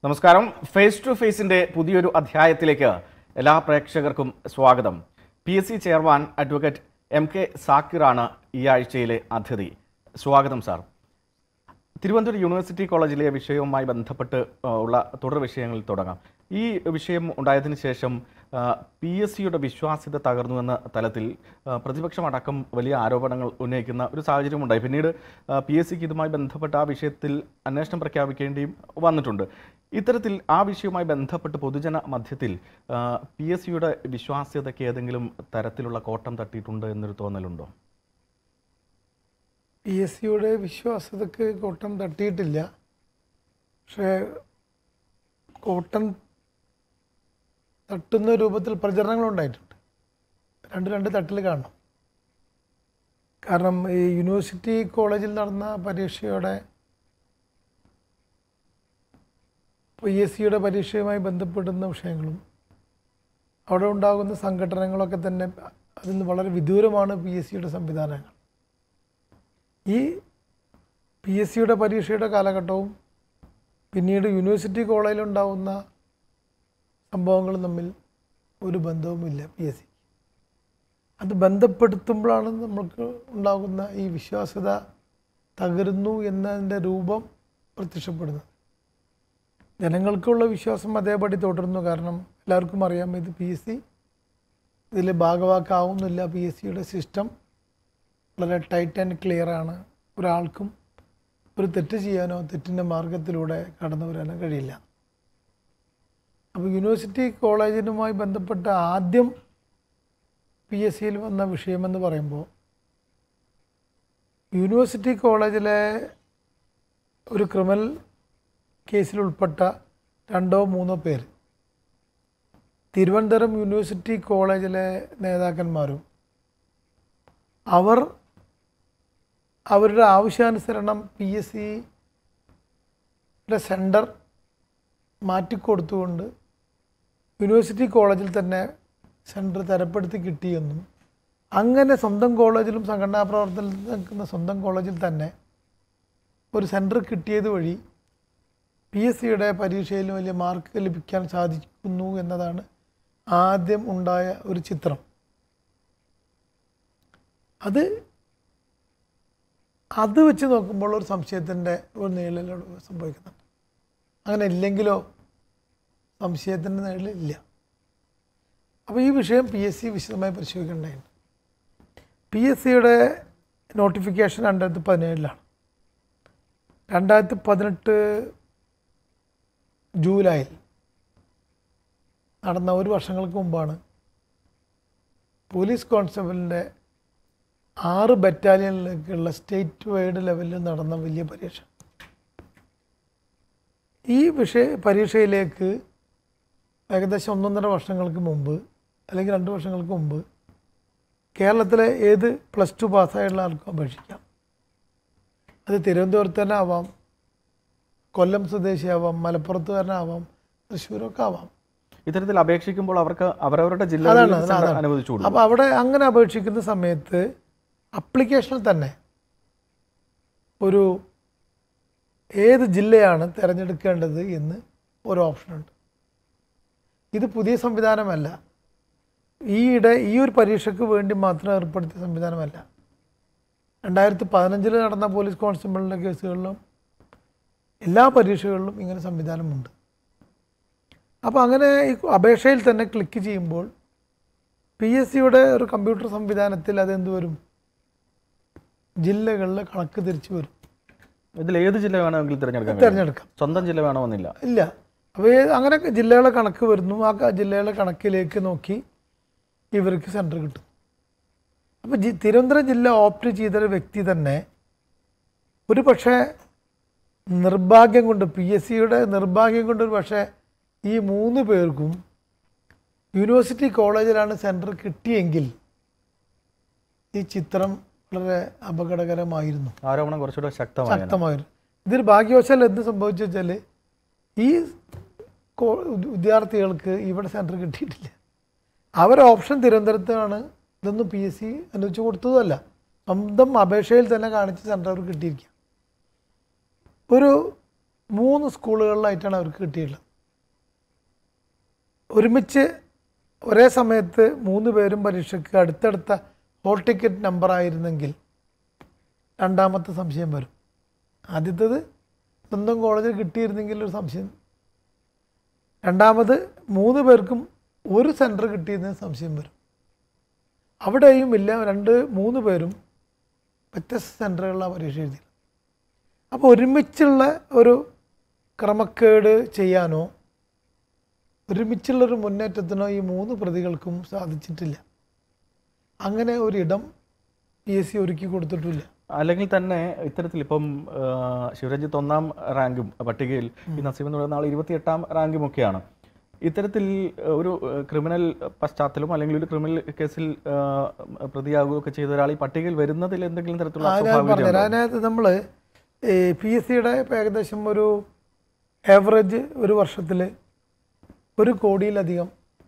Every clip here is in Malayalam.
നമസ്കാരം ഫേസ് ടു ഫേസിന്റെ പുതിയൊരു അധ്യായത്തിലേക്ക് എല്ലാ പ്രേക്ഷകർക്കും സ്വാഗതം P S C chairman advocate M K സാക്കിറാണ് ഈ ആഴ്ചയിലെ അതിഥി സ്വാഗതം സാർ തിരുവനന്തപുരം യൂണിവേഴ്സിറ്റി കോളേജിലെ വിഷയവുമായി ബന്ധപ്പെട്ട് ആ, ഉള്ള തുടർ വിഷയങ്ങളിൽ തുടങ്ങാം ഈ വിഷയം ഉണ്ടായതിനു ശേഷം പി എസ് സിയുടെ വിശ്വാസ്യത തകർന്നു എന്ന തലത്തിൽ ആ, പ്രതിപക്ഷമടക്കം വലിയ ആരോപണങ്ങൾ ഉന്നയിക്കുന്ന ഒരു സാഹചര്യമുണ്ടായി പിന്നീട് പി എസ് സിക്ക് ഇതുമായി ബന്ധപ്പെട്ട ആ വിഷയത്തിൽ അന്വേഷണം പ്രഖ്യാപിക്കേണ്ടിയും വന്നിട്ടുണ്ട് ഇത്തരത്തിൽ ആ വിഷയവുമായി ബന്ധപ്പെട്ട് പൊതുജന മധ്യത്തിൽ പി എസ് സിയുടെ വിശ്വാസ്യതയ്ക്ക് ഏതെങ്കിലും തരത്തിലുള്ള കോട്ടം തട്ടിയിട്ടുണ്ട് എന്നൊരു തോന്നലുണ്ടോ പി എസ് സിയുടെ വിശ്വാസ്യതക്ക് കോട്ടം തട്ടിയിട്ടില്ല പക്ഷേ കോട്ടം തട്ടുന്ന രൂപത്തിൽ പ്രചരണങ്ങളുണ്ടായിട്ടുണ്ട് രണ്ട് രണ്ട് തട്ടിൽ കാണണം കാരണം ഈ യൂണിവേഴ്സിറ്റി കോളേജിൽ നടന്ന പരീക്ഷയുടെ പി എസ് സിയുടെ പരീക്ഷയുമായി ബന്ധപ്പെടുന്ന വിഷയങ്ങളും അവിടെ ഉണ്ടാകുന്ന സംഘടനകളൊക്കെ തന്നെ അതിൽ നിന്ന് വളരെ വിദൂരമാണ് പി എസ് സിയുടെ സംവിധാനങ്ങൾ ഈ പി എസ് സിയുടെ പരീക്ഷയുടെ കാലഘട്ടവും പിന്നീട് യൂണിവേഴ്സിറ്റി കോളേജിലുണ്ടാവുന്ന സംഭവങ്ങളും തമ്മിൽ ഒരു ബന്ധവുമില്ല പി എസ് സി അത് ബന്ധപ്പെടുത്തുമ്പോഴാണ് നമുക്ക് ഉണ്ടാകുന്ന ഈ വിശ്വാസ്യത തകരുന്നു എന്നതിൻ്റെ രൂപം പ്രത്യക്ഷപ്പെടുന്നത് ജനങ്ങൾക്കുള്ള വിശ്വാസം അതേപടി തുടരുന്നു കാരണം എല്ലാവർക്കും അറിയാം ഇത് പി എസ് സി ഇതിൽ ഭാഗവാക്കാവുന്നില്ല പി എസ് സിയുടെ സിസ്റ്റം വളരെ ടൈറ്റ് ആൻഡ് ക്ലിയർ ആണ് ഒരാൾക്കും ഒരു തെറ്റ് ചെയ്യാനോ തെറ്റിൻ്റെ മാർഗത്തിലൂടെ കടന്നു വരാനോ കഴിയില്ല അപ്പോൾ യൂണിവേഴ്സിറ്റി കോളേജിനുമായി ബന്ധപ്പെട്ട ആദ്യം പി എസ് സിയിൽ വന്ന വിഷയമെന്ന് പറയുമ്പോൾ യൂണിവേഴ്സിറ്റി കോളേജിലെ ഒരു ക്രിമിനൽ കേസിൽ ഉൾപ്പെട്ട രണ്ടോ മൂന്നോ പേര് തിരുവനന്തപുരം യൂണിവേഴ്സിറ്റി കോളേജിലെ നേതാക്കന്മാരും അവർ അവരുടെ ആവശ്യാനുസരണം പി എസ് സിയുടെ സെൻറ്റർ മാറ്റിക്കൊടുത്തുകൊണ്ട് യൂണിവേഴ്സിറ്റി കോളേജിൽ തന്നെ സെൻറ്റർ തരപ്പെടുത്തി കിട്ടിയെന്നും അങ്ങനെ സ്വന്തം കോളേജിലും സംഘടനാ പ്രവർത്തനത്തിൽ നിൽക്കുന്ന സ്വന്തം കോളേജിൽ തന്നെ ഒരു സെൻറ്റർ കിട്ടിയത് വഴി പി എസ് സിയുടെ പരീക്ഷയിൽ വലിയ മാർക്ക് ലഭിക്കാൻ സാധിക്കുന്നു എന്നതാണ് ആദ്യം ഉണ്ടായ ഒരു ചിത്രം അത് അത് വെച്ച് നോക്കുമ്പോൾ ഒരു സംശയത്തിൻ്റെ ഒരു നീളലോട് സംഭവിക്കുന്നുണ്ട് അങ്ങനെ ഇല്ലെങ്കിലോ സംശയത്തിൻ്റെ നീളിലില്ല അപ്പോൾ ഈ വിഷയം പി എസ് സി വിശദമായി പരിശോധിക്കേണ്ടതുണ്ട് പി എസ് സിയുടെ നോട്ടിഫിക്കേഷൻ രണ്ടായിരത്തി പതിനേഴിലാണ് രണ്ടായിരത്തി പതിനെട്ട് ജൂലൈയിൽ നടന്ന ഒരു വർഷങ്ങൾക്ക് മുമ്പാണ് പോലീസ് കോൺസ്റ്റബിളിൻ്റെ ആറ് ബറ്റാലിയനിലേക്കുള്ള സ്റ്റേറ്റ് വൈഡ് ലെവലിൽ നടന്ന വലിയ പരീക്ഷ ഈ വിഷയ പരീക്ഷയിലേക്ക് ഏകദേശം ഒന്നൊന്നര വർഷങ്ങൾക്ക് മുമ്പ് അല്ലെങ്കിൽ രണ്ട് വർഷങ്ങൾക്ക് മുമ്പ് കേരളത്തിലെ ഏത് പ്ലസ് ടു പാസ്സായുള്ള ആൾക്കും അപേക്ഷിക്കാം അത് തിരുവനന്തപുരത്ത് തന്നെ ആവാം കൊല്ലം സ്വദേശിയാവാം മലപ്പുറത്തുകാരനാവാം തൃശ്ശൂരൊക്കെ ആവാം ഇത്തരത്തിൽ അപേക്ഷിക്കുമ്പോൾ അവർക്ക് അവരവരുടെ അതാണ് ജില്ലകളിൽ അതാണ്, സെന്റർ അതാണ്. അനുവദിച്ചു കൊടുക്കും അപ്പോൾ അവിടെ അങ്ങനെ അപേക്ഷിക്കുന്ന സമയത്ത് അപ്ലിക്കേഷനിൽ തന്നെ ഒരു ഏത് ജില്ലയാണ് തിരഞ്ഞെടുക്കേണ്ടത് എന്ന് ഒരു ഓപ്ഷനുണ്ട് ഇത് പുതിയ സംവിധാനമല്ല ഈയിടെ ഈ ഒരു പരീക്ഷയ്ക്ക് വേണ്ടി മാത്രം ഏർപ്പെടുത്തിയ സംവിധാനമല്ല രണ്ടായിരത്തി പതിനഞ്ചിൽ നടന്ന പോലീസ് കോൺസ്റ്റബിളിൻ്റെ കേസുകളിലും എല്ലാ പരീക്ഷകളിലും ഇങ്ങനെ സംവിധാനമുണ്ട് അപ്പോൾ അങ്ങനെ ഈ അപേക്ഷയിൽ തന്നെ ക്ലിക്ക് ചെയ്യുമ്പോൾ പി എസ് സിയുടെ ഒരു കമ്പ്യൂട്ടർ സംവിധാനത്തിൽ അതെന്ത് വരും ജില്ലകളിലെ കണക്ക് തിരിച്ചു വരും ഇതിൽ ഏത് ജില്ല വേണമെങ്കിലും തിരഞ്ഞെടുക്കാൻ കഴിയും. തിരഞ്ഞെടുക്കാം സ്വന്തം ജില്ല വേണമെന്നില്ല ഇല്ല അപ്പോൾ അങ്ങനെ ജില്ലകളെ കണക്ക് വരുന്നു ആ ക- ജില്ലകളെ കണക്കിലേക്ക് നോക്കി ഇവർക്ക് സെൻറ്റർ കിട്ടും അപ്പോൾ ജി തിരുവനന്തപുരം ജില്ല ഓപ്റ്റ് ചെയ്ത ഒരു വ്യക്തി തന്നെ ഒരു പക്ഷേ നിർഭാഗ്യം കൊണ്ട് പി എസ് സിയുടെ നിർഭാഗ്യം കൊണ്ട് ഒരു പക്ഷേ ഈ മൂന്ന് പേർക്കും യൂണിവേഴ്സിറ്റി കോളേജിലാണ് സെൻറ്റർ കിട്ടിയെങ്കിൽ ഈ ചിത്രം വളരെ അപകടകരമായിരുന്നു ആരോപണം കുറച്ചുകൂടെ ശക്തമായി ശക്തമായിരുന്നു ഇതിൽ ഭാഗ്യവശാൽ എന്ത് സംഭവിച്ചു വെച്ചാൽ ഈ കോ- വിദ്യാർത്ഥികൾക്ക് ഇവിടെ സെൻറ്റർ കിട്ടിയിട്ടില്ല അവർ ഓപ്ഷൻ തിരുവനന്തപുരത്താണ് ഇതൊന്നും പി എസ് സി അനുവദിച്ചു കൊടുത്തതുമല്ല സ്വന്തം അപേക്ഷയിൽ തന്നെ കാണിച്ച് സെൻറ്റർ അവർക്ക് കിട്ടിയിരിക്കുക ഒരു മൂന്ന് സ്കൂളുകളിലായിട്ടാണ് അവർക്ക് കിട്ടിയിട്ടുള്ളത് ഒരുമിച്ച് ഒരേ സമയത്ത് മൂന്ന് പേരും പരീക്ഷയ്ക്ക് അടുത്തടുത്ത ഹോൾ ടിക്കറ്റ് നമ്പർ ആയിരുന്നെങ്കിൽ രണ്ടാമത്തെ സംശയം വരും ആദ്യത്തേത് സ്വന്തം കോളേജിൽ കിട്ടിയിരുന്നെങ്കിൽ ഒരു സംശയം രണ്ടാമത് മൂന്ന് പേർക്കും ഒരു സെൻറ്റർ കിട്ടിയിരുന്ന സംശയം വരും അവിടെയും ഇല്ല രണ്ട് മൂന്ന് പേരും വ്യത്യസ്ത സെൻറ്ററുകളിലാണ് പരീക്ഷ എഴുതിയത് അപ്പോൾ ഒരുമിച്ചുള്ള ഒരു ക്രമക്കേട് ചെയ്യാനോ ഒരുമിച്ചുള്ളൊരു മുന്നേറ്റത്തിനോ ഈ മൂന്ന് പ്രതികൾക്കും സാധിച്ചിട്ടില്ല അങ്ങനെ ഒരിടം പി എസ് സി ഒരുക്കി കൊടുത്തിട്ടില്ല അല്ലെങ്കിൽ തന്നെ ഇത്തരത്തിൽ ഇപ്പം ആ, ശിവരഞ്ജിത്ത് ഒന്നാം റാങ്കും പട്ടികയിൽ ഈ നസീം എന്ന് പറയുന്ന ആൾ ഇരുപത്തിയെട്ടാം റാങ്കും ഒക്കെയാണ് ഇത്തരത്തിൽ ആ, ഒരു ആ, ക്രിമിനൽ പശ്ചാത്തലം അല്ലെങ്കിൽ ഒരു ക്രിമിനൽ കേസിൽ ആ, പ്രതിയാകുകയൊക്കെ ചെയ്ത ഒരാൾ ഈ പട്ടികയിൽ വരുന്നതിൽ എന്തെങ്കിലും തരത്തിലുള്ള ആ, ഞാൻ അസ്വാഭാവികത പറഞ്ഞുതരാം അതിനകത്ത് നമ്മൾ പി എസ് സിയുടെ ഏകദേശം ഒരു ആവറേജ് ഒരു വർഷത്തിൽ ഒരു കോടിയിലധികം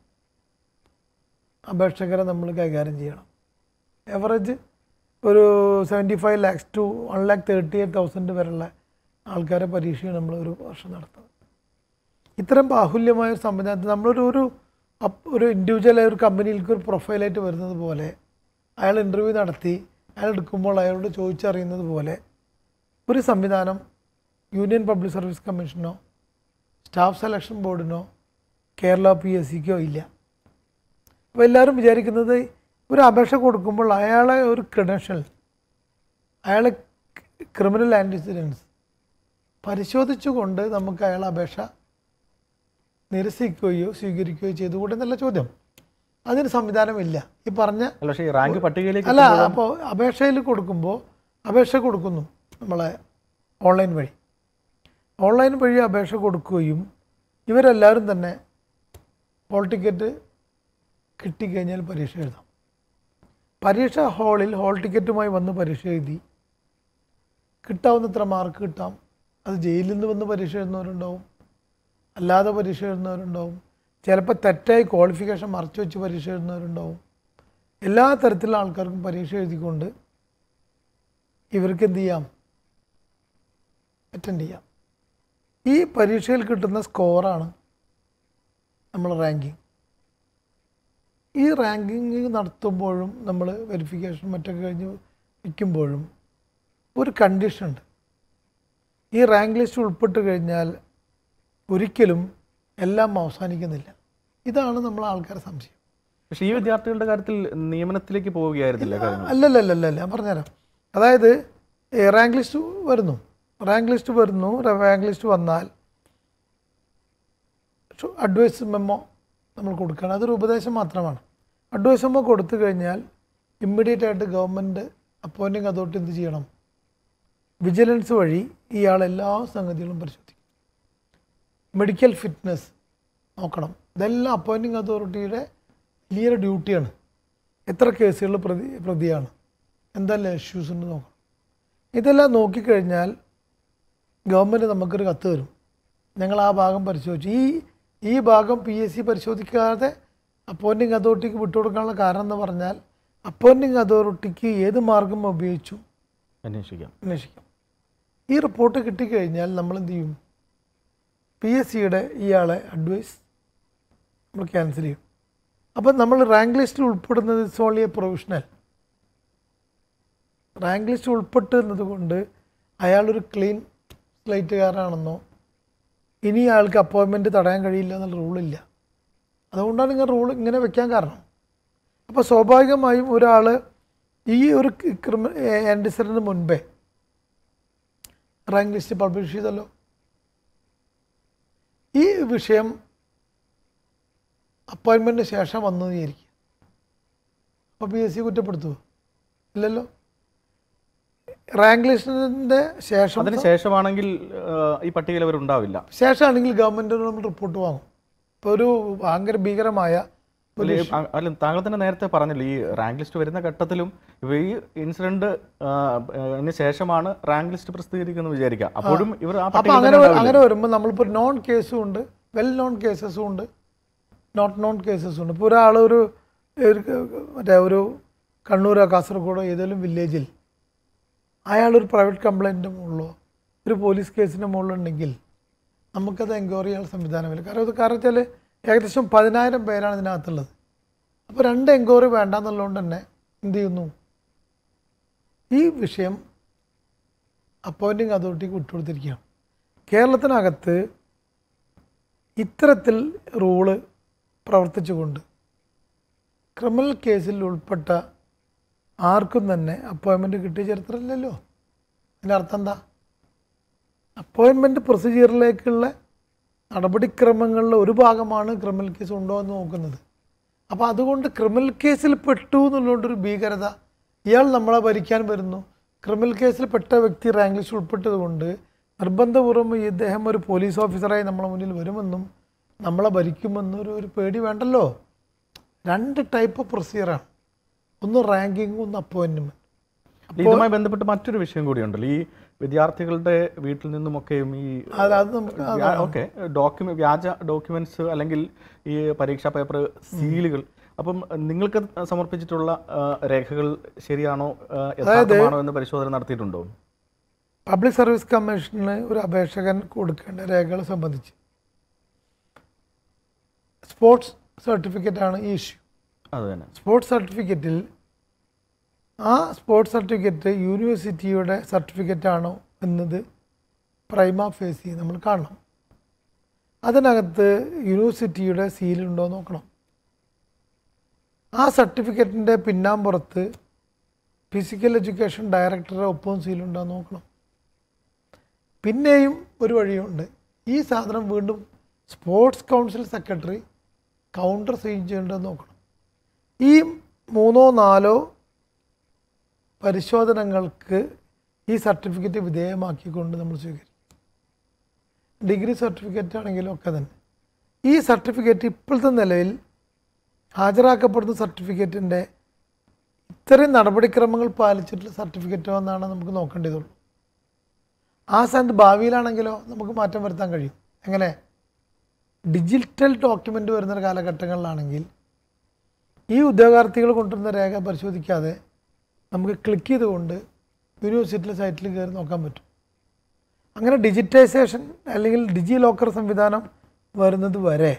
അപേക്ഷകരെ നമ്മൾ കൈകാര്യം ചെയ്യണം ആവറേജ് ഒരു seventy five lakhs to one lakh thirty eight thousand വരെയുള്ള ആൾക്കാരെ പരീക്ഷയാണ് നമ്മൾ ഒരു വർഷം നടത്തുന്നത് ഇത്തരം ബാഹുല്യമായ ഒരു സംവിധാനത്തിൽ നമ്മളൊരു ഒരു അപ്പ് ഒരു ഇൻഡിവിജ്വൽ ഒരു കമ്പനിയിലേക്ക് ഒരു പ്രൊഫൈലായിട്ട് വരുന്നത് പോലെ അയാൾ ഇൻ്റർവ്യൂ നടത്തി അയാൾ എടുക്കുമ്പോൾ അയാളോട് ചോദിച്ചറിയുന്നത് പോലെ ഒരു സംവിധാനം യൂണിയൻ പബ്ലിക് സർവീസ് കമ്മീഷനോ സ്റ്റാഫ് സെലക്ഷൻ ബോർഡിനോ കേരള പി എസ് സിക്കോ ഇല്ല അപ്പോൾ എല്ലാവരും വിചാരിക്കുന്നത് ഒരു അപേക്ഷ കൊടുക്കുമ്പോൾ അയാളെ ഒരു ക്രെഡൻഷ്യൽ അയാളെ ക്രിമിനൽ ആൻറ്റിസിഡൻസ് പരിശോധിച്ചുകൊണ്ട് നമുക്ക് അയാളെ അപേക്ഷ നിരസിക്കുകയോ സ്വീകരിക്കുകയോ ചെയ്തുകൂടെ എന്നുള്ള ചോദ്യം അതിന് സംവിധാനമില്ല ഈ പറഞ്ഞ അല്ല പക്ഷേ ഈ റാങ്ക് പട്ടികയിലേക്ക് അല്ല അപ്പോൾ അപേക്ഷയിൽ കൊടുക്കുമ്പോൾ അപേക്ഷ കൊടുക്കുന്നു നമ്മളെ ഓൺലൈൻ വഴി ഓൺലൈൻ വഴി അപേക്ഷ കൊടുക്കുകയും ഇവരെല്ലാവരും തന്നെ ഹോൾ ടിക്കറ്റ് കിട്ടിക്കഴിഞ്ഞാൽ പരീക്ഷ എഴുതാം പരീക്ഷ ഹാളിൽ ഹോൾ ടിക്കറ്റുമായി വന്ന് പരീക്ഷ എഴുതി കിട്ടാവുന്നത്ര മാർക്ക് കിട്ടാം അത് ജയിലിൽ നിന്ന് വന്ന് പരീക്ഷ എഴുതുന്നവരുണ്ടാവും അല്ലാതെ പരീക്ഷ എഴുതുന്നവരുണ്ടാവും ചിലപ്പോൾ തെറ്റായി ക്വാളിഫിക്കേഷൻ മറച്ചു വെച്ച് പരീക്ഷ എഴുതുന്നവരുണ്ടാവും എല്ലാ തരത്തിലുള്ള ആൾക്കാർക്കും പരീക്ഷ എഴുതിക്കൊണ്ട് ഇവർക്ക് എന്ത് ചെയ്യാം അറ്റൻഡ് ചെയ്യാം ഈ പരീക്ഷയിൽ കിട്ടുന്ന സ്കോറാണ് നമ്മൾ റാങ്കിങ് ഈ റാങ്കിങ് നടത്തുമ്പോഴും നമ്മൾ വെരിഫിക്കേഷൻ മറ്റൊക്കെ കഴിഞ്ഞ് വയ്ക്കുമ്പോഴും ഒരു കണ്ടീഷൻ ഉണ്ട് ഈ റാങ്ക് ലിസ്റ്റ് ഉൾപ്പെട്ട് കഴിഞ്ഞാൽ ഒരിക്കലും എല്ലാം അവസാനിക്കുന്നില്ല ഇതാണ് നമ്മൾ ആൾക്കാരെ സംശയം പക്ഷേ ഈ വിദ്യാർത്ഥികളുടെ കാര്യത്തിൽ നിയമനത്തിലേക്ക് പോവുകയായിരുന്നില്ല കാര്യങ്ങൾ അല്ലല്ലല്ലല്ല ഞാൻ പറഞ്ഞുതരാം അതായത് റാങ്ക് ലിസ്റ്റ് വരുന്നു റാങ്ക് ലിസ്റ്റ് വരുന്നു റാങ്ക് ലിസ്റ്റ് വന്നാൽ അഡ്വൈസ് മെമ്മോ നമ്മൾ കൊടുക്കണം അതൊരു ഉപദേശം മാത്രമാണ് അഡ്വൈസ് മെമ്മോ കൊടുത്തു കഴിഞ്ഞാൽ ഇമ്മീഡിയറ്റ് ആയിട്ട് ഗവൺമെൻറ് അപ്പോയിൻറ്റിങ് അതോറിറ്റി എന്ത് ചെയ്യണം വിജിലൻസ് വഴി ഇയാൾ എല്ലാ സംഗതികളും പരിശോധിക്കും മെഡിക്കൽ ഫിറ്റ്നസ് നോക്കണം ഇതെല്ലാം അപ്പോയിൻറ്റിങ് അതോറിറ്റിയുടെ വലിയൊരു ഡ്യൂട്ടിയാണ് എത്ര കേസുകൾ പ്രതി പ്രതിയാണ് എന്തെല്ലാം ഇഷ്യൂസ് ഉണ്ട് നോക്കണം ഇതെല്ലാം നോക്കിക്കഴിഞ്ഞാൽ ഗവൺമെൻറ് നമുക്കൊരു കത്ത് തരും ഞങ്ങൾ ആ ഭാഗം പരിശോധിച്ചു ഈ ഈ ഭാഗം പി എസ് സി പരിശോധിക്കാതെ അപ്പോയിൻറ്റിങ് അതോറിറ്റിക്ക് വിട്ടുകൊടുക്കാനുള്ള കാരണം എന്ന് പറഞ്ഞാൽ അപ്പോയിൻറ്റിങ് അതോറിറ്റിക്ക് ഏത് മാർഗം ഉപയോഗിച്ചു അന്വേഷിക്കാം അന്വേഷിക്കാം ഈ റിപ്പോർട്ട് കിട്ടിക്കഴിഞ്ഞാൽ നമ്മൾ എന്ത് ചെയ്യും പി എസ് സിയുടെ ഇയാളെ അഡ്വൈസ് നമ്മൾ ക്യാൻസൽ ചെയ്യും അപ്പം നമ്മൾ റാങ്ക് ലിസ്റ്റിൽ ഉൾപ്പെടുന്നത് it's only a provisional rank list ഉൾപ്പെട്ടുന്നത് കൊണ്ട് അയാളൊരു ക്ലീൻ സ്ലൈറ്റുകാരനാണെന്നോ ഇനി അയാൾക്ക് അപ്പോയിൻമെൻറ്റ് തടയാൻ കഴിയില്ല എന്നുള്ള റൂളില്ല അതുകൊണ്ടാണ് ഇങ്ങനെ റൂൾ ഇങ്ങനെ വെക്കാൻ കാരണം അപ്പോൾ സ്വാഭാവികമായും ഒരാൾ ഈ ഒരു ക്രിമി ആൻറ്റിസിഡൻറ്റിന് മുൻപേ റാങ്ക് ലിസ്റ്റ് പബ്ലിഷ് ചെയ്തല്ലോ ഈ വിഷയം അപ്പോയിൻമെൻറ്റിന് ശേഷം വന്നു എന്ന് വിചാരിക്കുക അപ്പോൾ പി എസ് സി കുറ്റപ്പെടുത്തുമോ ഇല്ലല്ലോ റാങ്ക് ലിസ്റ്റിൻ്റെ ശേഷം അതിന് ശേഷമാണെങ്കിൽ ആ, ഈ പട്ടികയിൽ അവരുണ്ടാവില്ല ശേഷമാണെങ്കിൽ ഗവൺമെൻറ് നമ്മൾ റിപ്പോർട്ട് വാങ്ങും ഇപ്പോൾ ഒരു ഭയങ്കര ഭീകരമായ അല്ല, ഈ- അ- അല്ല താങ്കൾ തന്നെ നേരത്തെ പറഞ്ഞല്ലോ ഈ റാങ്ക് ലിസ്റ്റ് വരുന്ന ഘട്ടത്തിലും ഇവ ഈ ഇൻസിഡന്റ് ശേഷമാണ് റാങ്ക് ലിസ്റ്റ് പ്രസിദ്ധീകരിക്കുന്നത് വിചാരിക്കുക അപ്പോഴും ഇവർ ആ അപ്പോൾ പട്ടികയിൽ അങ്ങനെ തന്നെ വ- ഉണ്ടാവില്ല. അങ്ങനെ വരുമ്പോൾ നമ്മളിപ്പോൾ നോൺ കേസും ഉണ്ട് വെൽ നോൺ കേസസും ഉണ്ട് നോട്ട് നോൺ കേസസും ഉണ്ട് ഇപ്പോൾ ഒരാൾ ഒരു ഒരു മറ്റേ ഒരു കണ്ണൂരോ കാസർഗോഡോ ഏതെങ്കിലും വില്ലേജിൽ അയാളൊരു പ്രൈവറ്റ് കംപ്ലൈൻറ്റിൻ്റെ മുകളിലോ ഒരു പോലീസ് കേസിൻ്റെ മുകളിലുണ്ടെങ്കിൽ നമുക്കത് എൻക്വയറി ചെയ്യാൻ സംവിധാനമില്ല കാരണം ഇത് കാരണം വെച്ചാൽ ഏകദേശം പതിനായിരം പേരാണ് ഇതിനകത്തുള്ളത് അപ്പോൾ രണ്ട് എൻക്വയറി വേണ്ട എന്നുള്ളതുകൊണ്ട് തന്നെ എന്ത് ചെയ്യുന്നു ഈ വിഷയം അപ്പോയിൻറ്റിങ് അതോറിറ്റിക്ക് വിട്ടുകൊടുത്തിരിക്കുകയാണ് കേരളത്തിനകത്ത് ഇത്തരത്തിൽ റൂള് പ്രവർത്തിച്ചുകൊണ്ട് ക്രിമിനൽ കേസിൽ ഉൾപ്പെട്ട ആർക്കും തന്നെ അപ്പോയിൻമെൻറ്റ് കിട്ടിയ ചരിത്രമില്ലല്ലോ അതിൻ്റെ അർത്ഥം എന്താ അപ്പോയിൻമെൻറ്റ് പ്രൊസീജിയറിലേക്കുള്ള നടപടിക്രമങ്ങളിലെ ഒരു ഭാഗമാണ് ക്രിമിനൽ കേസ് ഉണ്ടോ എന്ന് നോക്കുന്നത് അപ്പോൾ അതുകൊണ്ട് ക്രിമിനൽ കേസിൽ പെട്ടു എന്നുള്ളതുകൊണ്ടൊരു ഭീകരത ഇയാൾ നമ്മളെ ഭരിക്കാൻ വരുന്നു ക്രിമിനൽ കേസിൽ പെട്ട വ്യക്തി റാങ്ക് ലിസ്റ്റ് ഉൾപ്പെട്ടതുകൊണ്ട് നിർബന്ധപൂർവ്വം ഈ ഇദ്ദേഹം ഒരു പോലീസ് ഓഫീസറായി നമ്മളെ മുന്നിൽ വരുമെന്നും നമ്മളെ ഭരിക്കുമെന്നൊരു ഒരു പേടി വേണ്ടല്ലോ രണ്ട് ടൈപ്പ് പ്രൊസീജിയറാണ് ഒന്ന് റാങ്കിങ്ങും ഒന്ന് അപ്പോയിൻമെൻറ്റ് ഇതുമായി ബന്ധപ്പെട്ട് മറ്റൊരു വിഷയം കൂടിയുണ്ടല്ലോ ഈ വിദ്യാർത്ഥികളുടെ വീട്ടിൽ നിന്നുമൊക്കെയും ഈ അത് അത് നമുക്ക് ഓക്കെ ഡോക്യുമെന്റ് വ്യാജ ഡോക്യുമെന്റ്സ് അല്ലെങ്കിൽ ഈ പരീക്ഷാ പേപ്പർ സീലുകൾ അപ്പം നിങ്ങൾക്ക് സമർപ്പിച്ചിട്ടുള്ള ആ, രേഖകൾ ശരിയാണോ ആ, യഥാർത്ഥമാണോ എന്ന് പരിശോധന നടത്തിയിട്ടുണ്ടോ പബ്ലിക് സർവീസ് കമ്മീഷന് ഒരു അപേക്ഷകൻ കൊടുക്കേണ്ട രേഖകളെ സംബന്ധിച്ച് സ്പോർട്സ് സർട്ടിഫിക്കറ്റാണ് ഈ ഇഷ്യൂ അത് തന്നെ സ്പോർട്സ് സർട്ടിഫിക്കറ്റിൽ ആ സ്പോർട്സ് സർട്ടിഫിക്കറ്റ് യൂണിവേഴ്സിറ്റിയുടെ സർട്ടിഫിക്കറ്റ് ആണോ എന്നത് പ്രൈമ ഫേസി നമ്മൾ കാണണം അതിനകത്ത് യൂണിവേഴ്സിറ്റിയുടെ സീലുണ്ടോ എന്ന് നോക്കണം ആ സർട്ടിഫിക്കറ്റിൻ്റെ പിന്നാമ്പുറത്ത് ഫിസിക്കൽ എഡ്യൂക്കേഷൻ ഡയറക്ടറുടെ ഒപ്പവും സീലുണ്ടോ എന്ന് നോക്കണം പിന്നെയും ഒരു വഴിയുണ്ട് ഈ സാധനം വീണ്ടും sports council secretary countersign ചെയ്യേണ്ടതെന്ന് നോക്കണം ഈ മൂന്നോ നാലോ പരിശോധനകൾക്ക് ഈ സർട്ടിഫിക്കറ്റ് വിധേയമാക്കിക്കൊണ്ട് നമ്മൾ സ്വീകരിക്കും ഡിഗ്രി സർട്ടിഫിക്കറ്റ് ആണെങ്കിലും ഒക്കെ തന്നെ ഈ സർട്ടിഫിക്കറ്റ് ഇപ്പോഴത്തെ നിലയിൽ ഹാജരാക്കപ്പെടുന്ന സർട്ടിഫിക്കറ്റിൻ്റെ ഇത്രയും നടപടിക്രമങ്ങൾ പാലിച്ചിട്ടുള്ള സർട്ടിഫിക്കറ്റോ എന്നാണ് നമുക്ക് നോക്കേണ്ടതുള്ളൂ ആ സ്ഥാനത്ത് ഭാവിയിലാണെങ്കിലോ നമുക്ക് മാറ്റം വരുത്താൻ കഴിയും എങ്ങനെ ഡിജിറ്റൽ ഡോക്യുമെൻ്റ് വരുന്ന കാലഘട്ടങ്ങളിലാണെങ്കിൽ ഈ ഉദ്യോഗാർത്ഥികൾ കൊണ്ടുവരുന്ന രേഖ പരിശോധിക്കാതെ നമുക്ക് ക്ലിക്ക് ചെയ്തുകൊണ്ട് യൂണിവേഴ്സിറ്റിയിലെ സൈറ്റിൽ കയറി നോക്കാൻ പറ്റും അങ്ങനെ ഡിജിറ്റൈസേഷൻ അല്ലെങ്കിൽ ഡിജി ലോക്കർ സംവിധാനം വരുന്നത് വരെ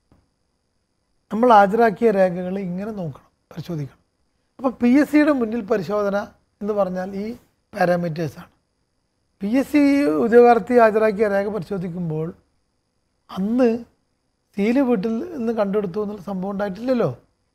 നമ്മൾ ഹാജരാക്കിയ രേഖകൾ ഇങ്ങനെ നോക്കണം പരിശോധിക്കണം അപ്പോൾ പി എസ് സിയുടെ മുന്നിൽ പരിശോധന എന്ന് പറഞ്ഞാൽ ഈ പാരാമീറ്റേഴ്സാണ് പി എസ് സി ഉദ്യോഗാർത്ഥി ഹാജരാക്കിയ രേഖ പരിശോധിക്കുമ്പോൾ അന്ന് സീല് വീട്ടിൽ നിന്ന് കണ്ടെടുത്തു എന്നുള്ള സംഭവം ഉണ്ടായിട്ടില്ലല്ലോ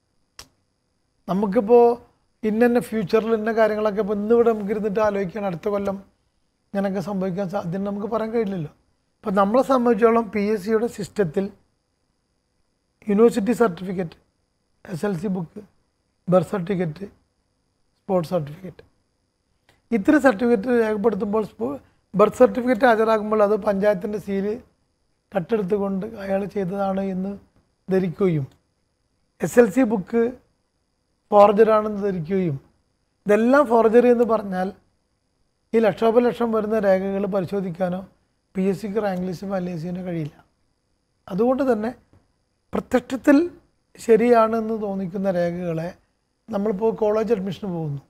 നമുക്കിപ്പോൾ ഇന്ന ഫ്യൂച്ചറിൽ ഇന്ന കാര്യങ്ങളൊക്കെ ഇപ്പോൾ ഇന്നിവിടെ നമുക്ക് ഇരുന്നിട്ട് ആലോചിക്കണം അടുത്ത കൊല്ലം ഇങ്ങനെയൊക്കെ സംഭവിക്കാൻ സാധ്യത നമുക്ക് പറയാൻ കഴിയില്ലല്ലോ അപ്പോൾ നമ്മളെ സംബന്ധിച്ചോളം പി എസ് സിയുടെ സിസ്റ്റത്തിൽ university certificate S L C book birth certificate sports certificate ഇത്തരം സർട്ടിഫിക്കറ്റ് രേഖപ്പെടുത്തുമ്പോൾ ബർത്ത് സർട്ടിഫിക്കറ്റ് ഹാജരാകുമ്പോൾ അത് പഞ്ചായത്തിൻ്റെ സീല് കട്ടെടുത്തുകൊണ്ട് അയാൾ ചെയ്തതാണ് എന്ന് ധരിക്കുകയും എസ് എൽ സി ബുക്ക് ഫോർജറാണെന്ന് ധരിക്കുകയും ഇതെല്ലാം ഫോർജറി എന്ന് പറഞ്ഞാൽ ഈ ലക്ഷോപലക്ഷം വരുന്ന രേഖകൾ പരിശോധിക്കാനോ പി എസ് സിക്ക് റാങ്ക് ലിസ്റ്റ് വാല്യൂസ് ചെയ്യാനോ കഴിയില്ല അതുകൊണ്ട് തന്നെ പ്രത്യക്ഷത്തിൽ ശരിയാണെന്ന് തോന്നിക്കുന്ന രേഖകളെ നമ്മളിപ്പോൾ കോളേജ് അഡ്മിഷന് പോകുന്നു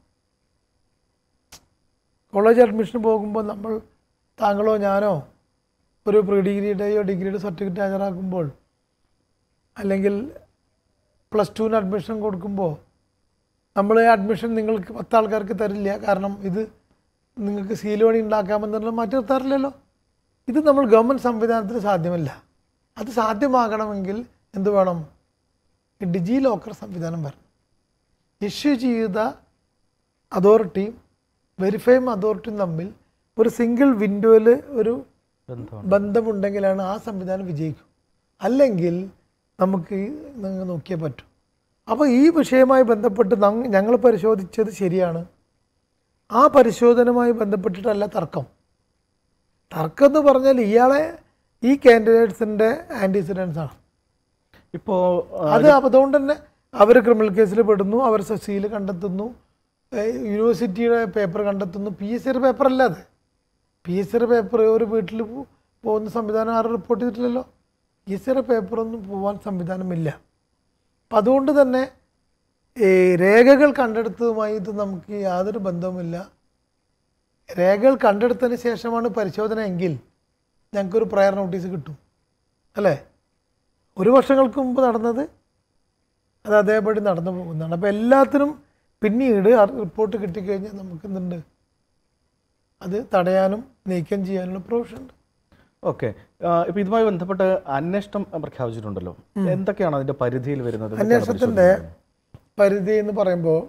കോളേജ് അഡ്മിഷന് പോകുമ്പോൾ നമ്മൾ താങ്കളോ ഞാനോ ഒരു പ്രീ ഡിഗ്രിയുടെയോ ഡിഗ്രിയുടെ സർട്ടിഫിക്കറ്റ് ഹാജരാക്കുമ്പോൾ അല്ലെങ്കിൽ പ്ലസ് ടുവിന് അഡ്മിഷൻ കൊടുക്കുമ്പോൾ നമ്മൾ അഡ്മിഷൻ നിങ്ങൾക്ക് പത്ത് ആൾക്കാർക്ക് തരില്ല കാരണം ഇത് നിങ്ങൾക്ക് സീൽ വഴി ഉണ്ടാക്കാമെന്നുള്ള മാറ്റി നിർത്താറില്ലല്ലോ ഇത് നമ്മൾ ഗവൺമെൻറ് സംവിധാനത്തിന് സാധ്യമല്ല അത് സാധ്യമാകണമെങ്കിൽ എന്ത് വേണം ഈ ഡിജി ലോക്കർ സംവിധാനം വരണം ഇഷ്യൂ ചെയ്ത അതോറിറ്റിയും വെരിഫൈം അതോറിറ്റിയും തമ്മിൽ ഒരു സിംഗിൾ വിൻഡോയിൽ ഒരു ബന്ധമാണ് ബന്ധമുണ്ടെങ്കിലാണ് ആ സംവിധാനം വിജയിക്കും അല്ലെങ്കിൽ നമുക്ക് ഈ നിങ്ങൾ നോക്കിയേ പറ്റൂ അപ്പോൾ ഈ വിഷയവുമായി ബന്ധപ്പെട്ട് നങ് ഞങ്ങൾ പരിശോധിച്ചത് ശരിയാണ് ആ പരിശോധനയുമായി ബന്ധപ്പെട്ടിട്ടല്ല തർക്കം തർക്കം എന്ന് പറഞ്ഞാൽ ഇയാളെ ഈ കാൻഡിഡേറ്റ്സിൻ്റെ ആൻറ്റിസിഡൻസ് ആണ് ഇപ്പോൾ അത് അതുകൊണ്ട് തന്നെ അവർ ക്രിമിനൽ കേസിൽ പെടുന്നു അവർ സീൽ കണ്ടെത്തുന്നു ഏഹ് യൂണിവേഴ്സിറ്റിയുടെ പേപ്പർ കണ്ടെത്തുന്നു പി എസ് സിയുടെ പേപ്പർ അല്ല അത് പി എസ് സിയുടെ പേപ്പർ ഒരു വീട്ടിൽ പോ- പോകുന്ന സംവിധാനം ആരും റിപ്പോർട്ട് ചെയ്തിട്ടില്ലല്ലോ പി എസ് സിയുടെ പേപ്പറൊന്നും പോകാൻ സംവിധാനമില്ല അപ്പം അതുകൊണ്ട് തന്നെ ഈ രേഖകൾ കണ്ടെടുത്തതുമായി ഇത് നമുക്ക് യാതൊരു ബന്ധവുമില്ല രേഖകൾ കണ്ടെടുത്തതിന് ശേഷമാണ് പരിശോധന എങ്കിൽ ഞങ്ങൾക്കൊരു പ്രയർ നോട്ടീസ് കിട്ടും അല്ലേ ഒരു വർഷങ്ങൾക്ക് മുമ്പ് നടന്നത് അത് അതേപടി നടന്നു പോകുന്നതാണ് അപ്പോൾ എല്ലാത്തിനും പിന്നീട് ആ റിപ്പോർട്ട് കിട്ടിക്കഴിഞ്ഞാൽ നമുക്ക് എന്തുണ്ട് അത് തടയാനും നീക്കം ചെയ്യാനുള്ള പ്രൊവിഷൻ ഉണ്ട് ഓക്കെ ഇപ്പൊ ഇതുമായി ബന്ധപ്പെട്ട് അന്വേഷണം പ്രഖ്യാപിച്ചിട്ടുണ്ടല്ലോ എന്തൊക്കെയാണ് അതിന്റെ പരിധിയിൽ വരുന്നത് അന്വേഷണത്തിൻ്റെ പരിധി എന്ന് പറയുമ്പോൾ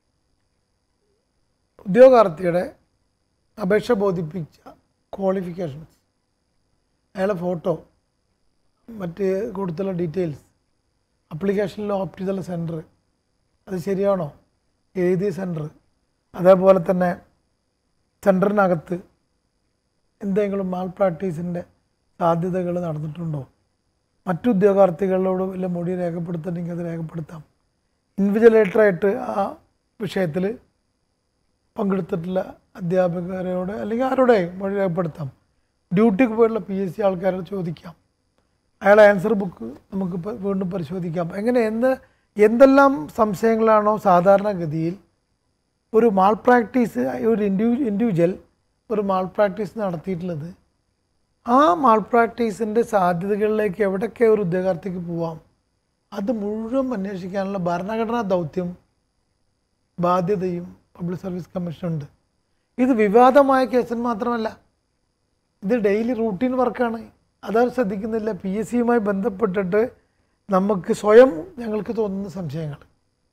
ഉദ്യോഗാർത്ഥിയുടെ അപേക്ഷ ബോധിപ്പിച്ച ക്വാളിഫിക്കേഷൻസ് അയാളെ ഫോട്ടോ മറ്റ് കൊടുത്തുള്ള ഡീറ്റെയിൽസ് അപ്ലിക്കേഷനിൽ ഓപ്റ്റ് ചെയ്തുള്ള സെൻറ്റർ അത് ശരിയാണോ എഴുതിയ സെൻറ്റർ അതേപോലെ തന്നെ സെൻറ്ററിനകത്ത് എന്തെങ്കിലും മാൽ പ്രാക്ടീസിൻ്റെ സാധ്യതകൾ നടന്നിട്ടുണ്ടോ മറ്റു ഉദ്യോഗാർത്ഥികളോട് വല്ല മൊഴി രേഖപ്പെടുത്തണമെങ്കിൽ അത് രേഖപ്പെടുത്താം ഇൻവിജിലേറ്ററായിട്ട് ആ വിഷയത്തിൽ പങ്കെടുത്തിട്ടുള്ള അധ്യാപകരോട് അല്ലെങ്കിൽ ആരോടെ മൊഴി രേഖപ്പെടുത്താം ഡ്യൂട്ടിക്ക് പോയിട്ടുള്ള പി എസ് സി ആൾക്കാരോട് ചോദിക്കാം അയാളെ ആൻസർ ബുക്ക് നമുക്ക് പ- വീണ്ടും പരിശോധിക്കാം എങ്ങനെ എന്ത് എന്തെല്ലാം സംശയങ്ങളാണോ സാധാരണഗതിയിൽ ഒരു മാൾ പ്രാക്ടീസ് ഒരു ഇൻഡിവി ഇൻഡിവിജ്വൽ ഒരു മാൾ പ്രാക്ടീസ് നടത്തിയിട്ടുള്ളത് ആ മാൾ പ്രാക്ടീസിൻ്റെ സാധ്യതകളിലേക്ക് എവിടൊക്കെ ഒരു ഉദ്യോഗാർത്ഥിക്ക് പോവാം അത് മുഴുവൻ അന്വേഷിക്കാനുള്ള ഭരണഘടനാ ദൗത്യം ബാധ്യതയും പബ്ലിക് സർവീസ് കമ്മീഷനുണ്ട് ഇത് വിവാദമായ കേസിന് മാത്രമല്ല ഇത് ഡെയിലി റൂട്ടീൻ വർക്കാണ് അതാണ് ശ്രദ്ധിക്കുന്നില്ല പി എസ് സിയുമായി ബന്ധപ്പെട്ടിട്ട് നമുക്ക് സ്വയം ഞങ്ങൾക്ക് തോന്നുന്ന സംശയങ്ങൾ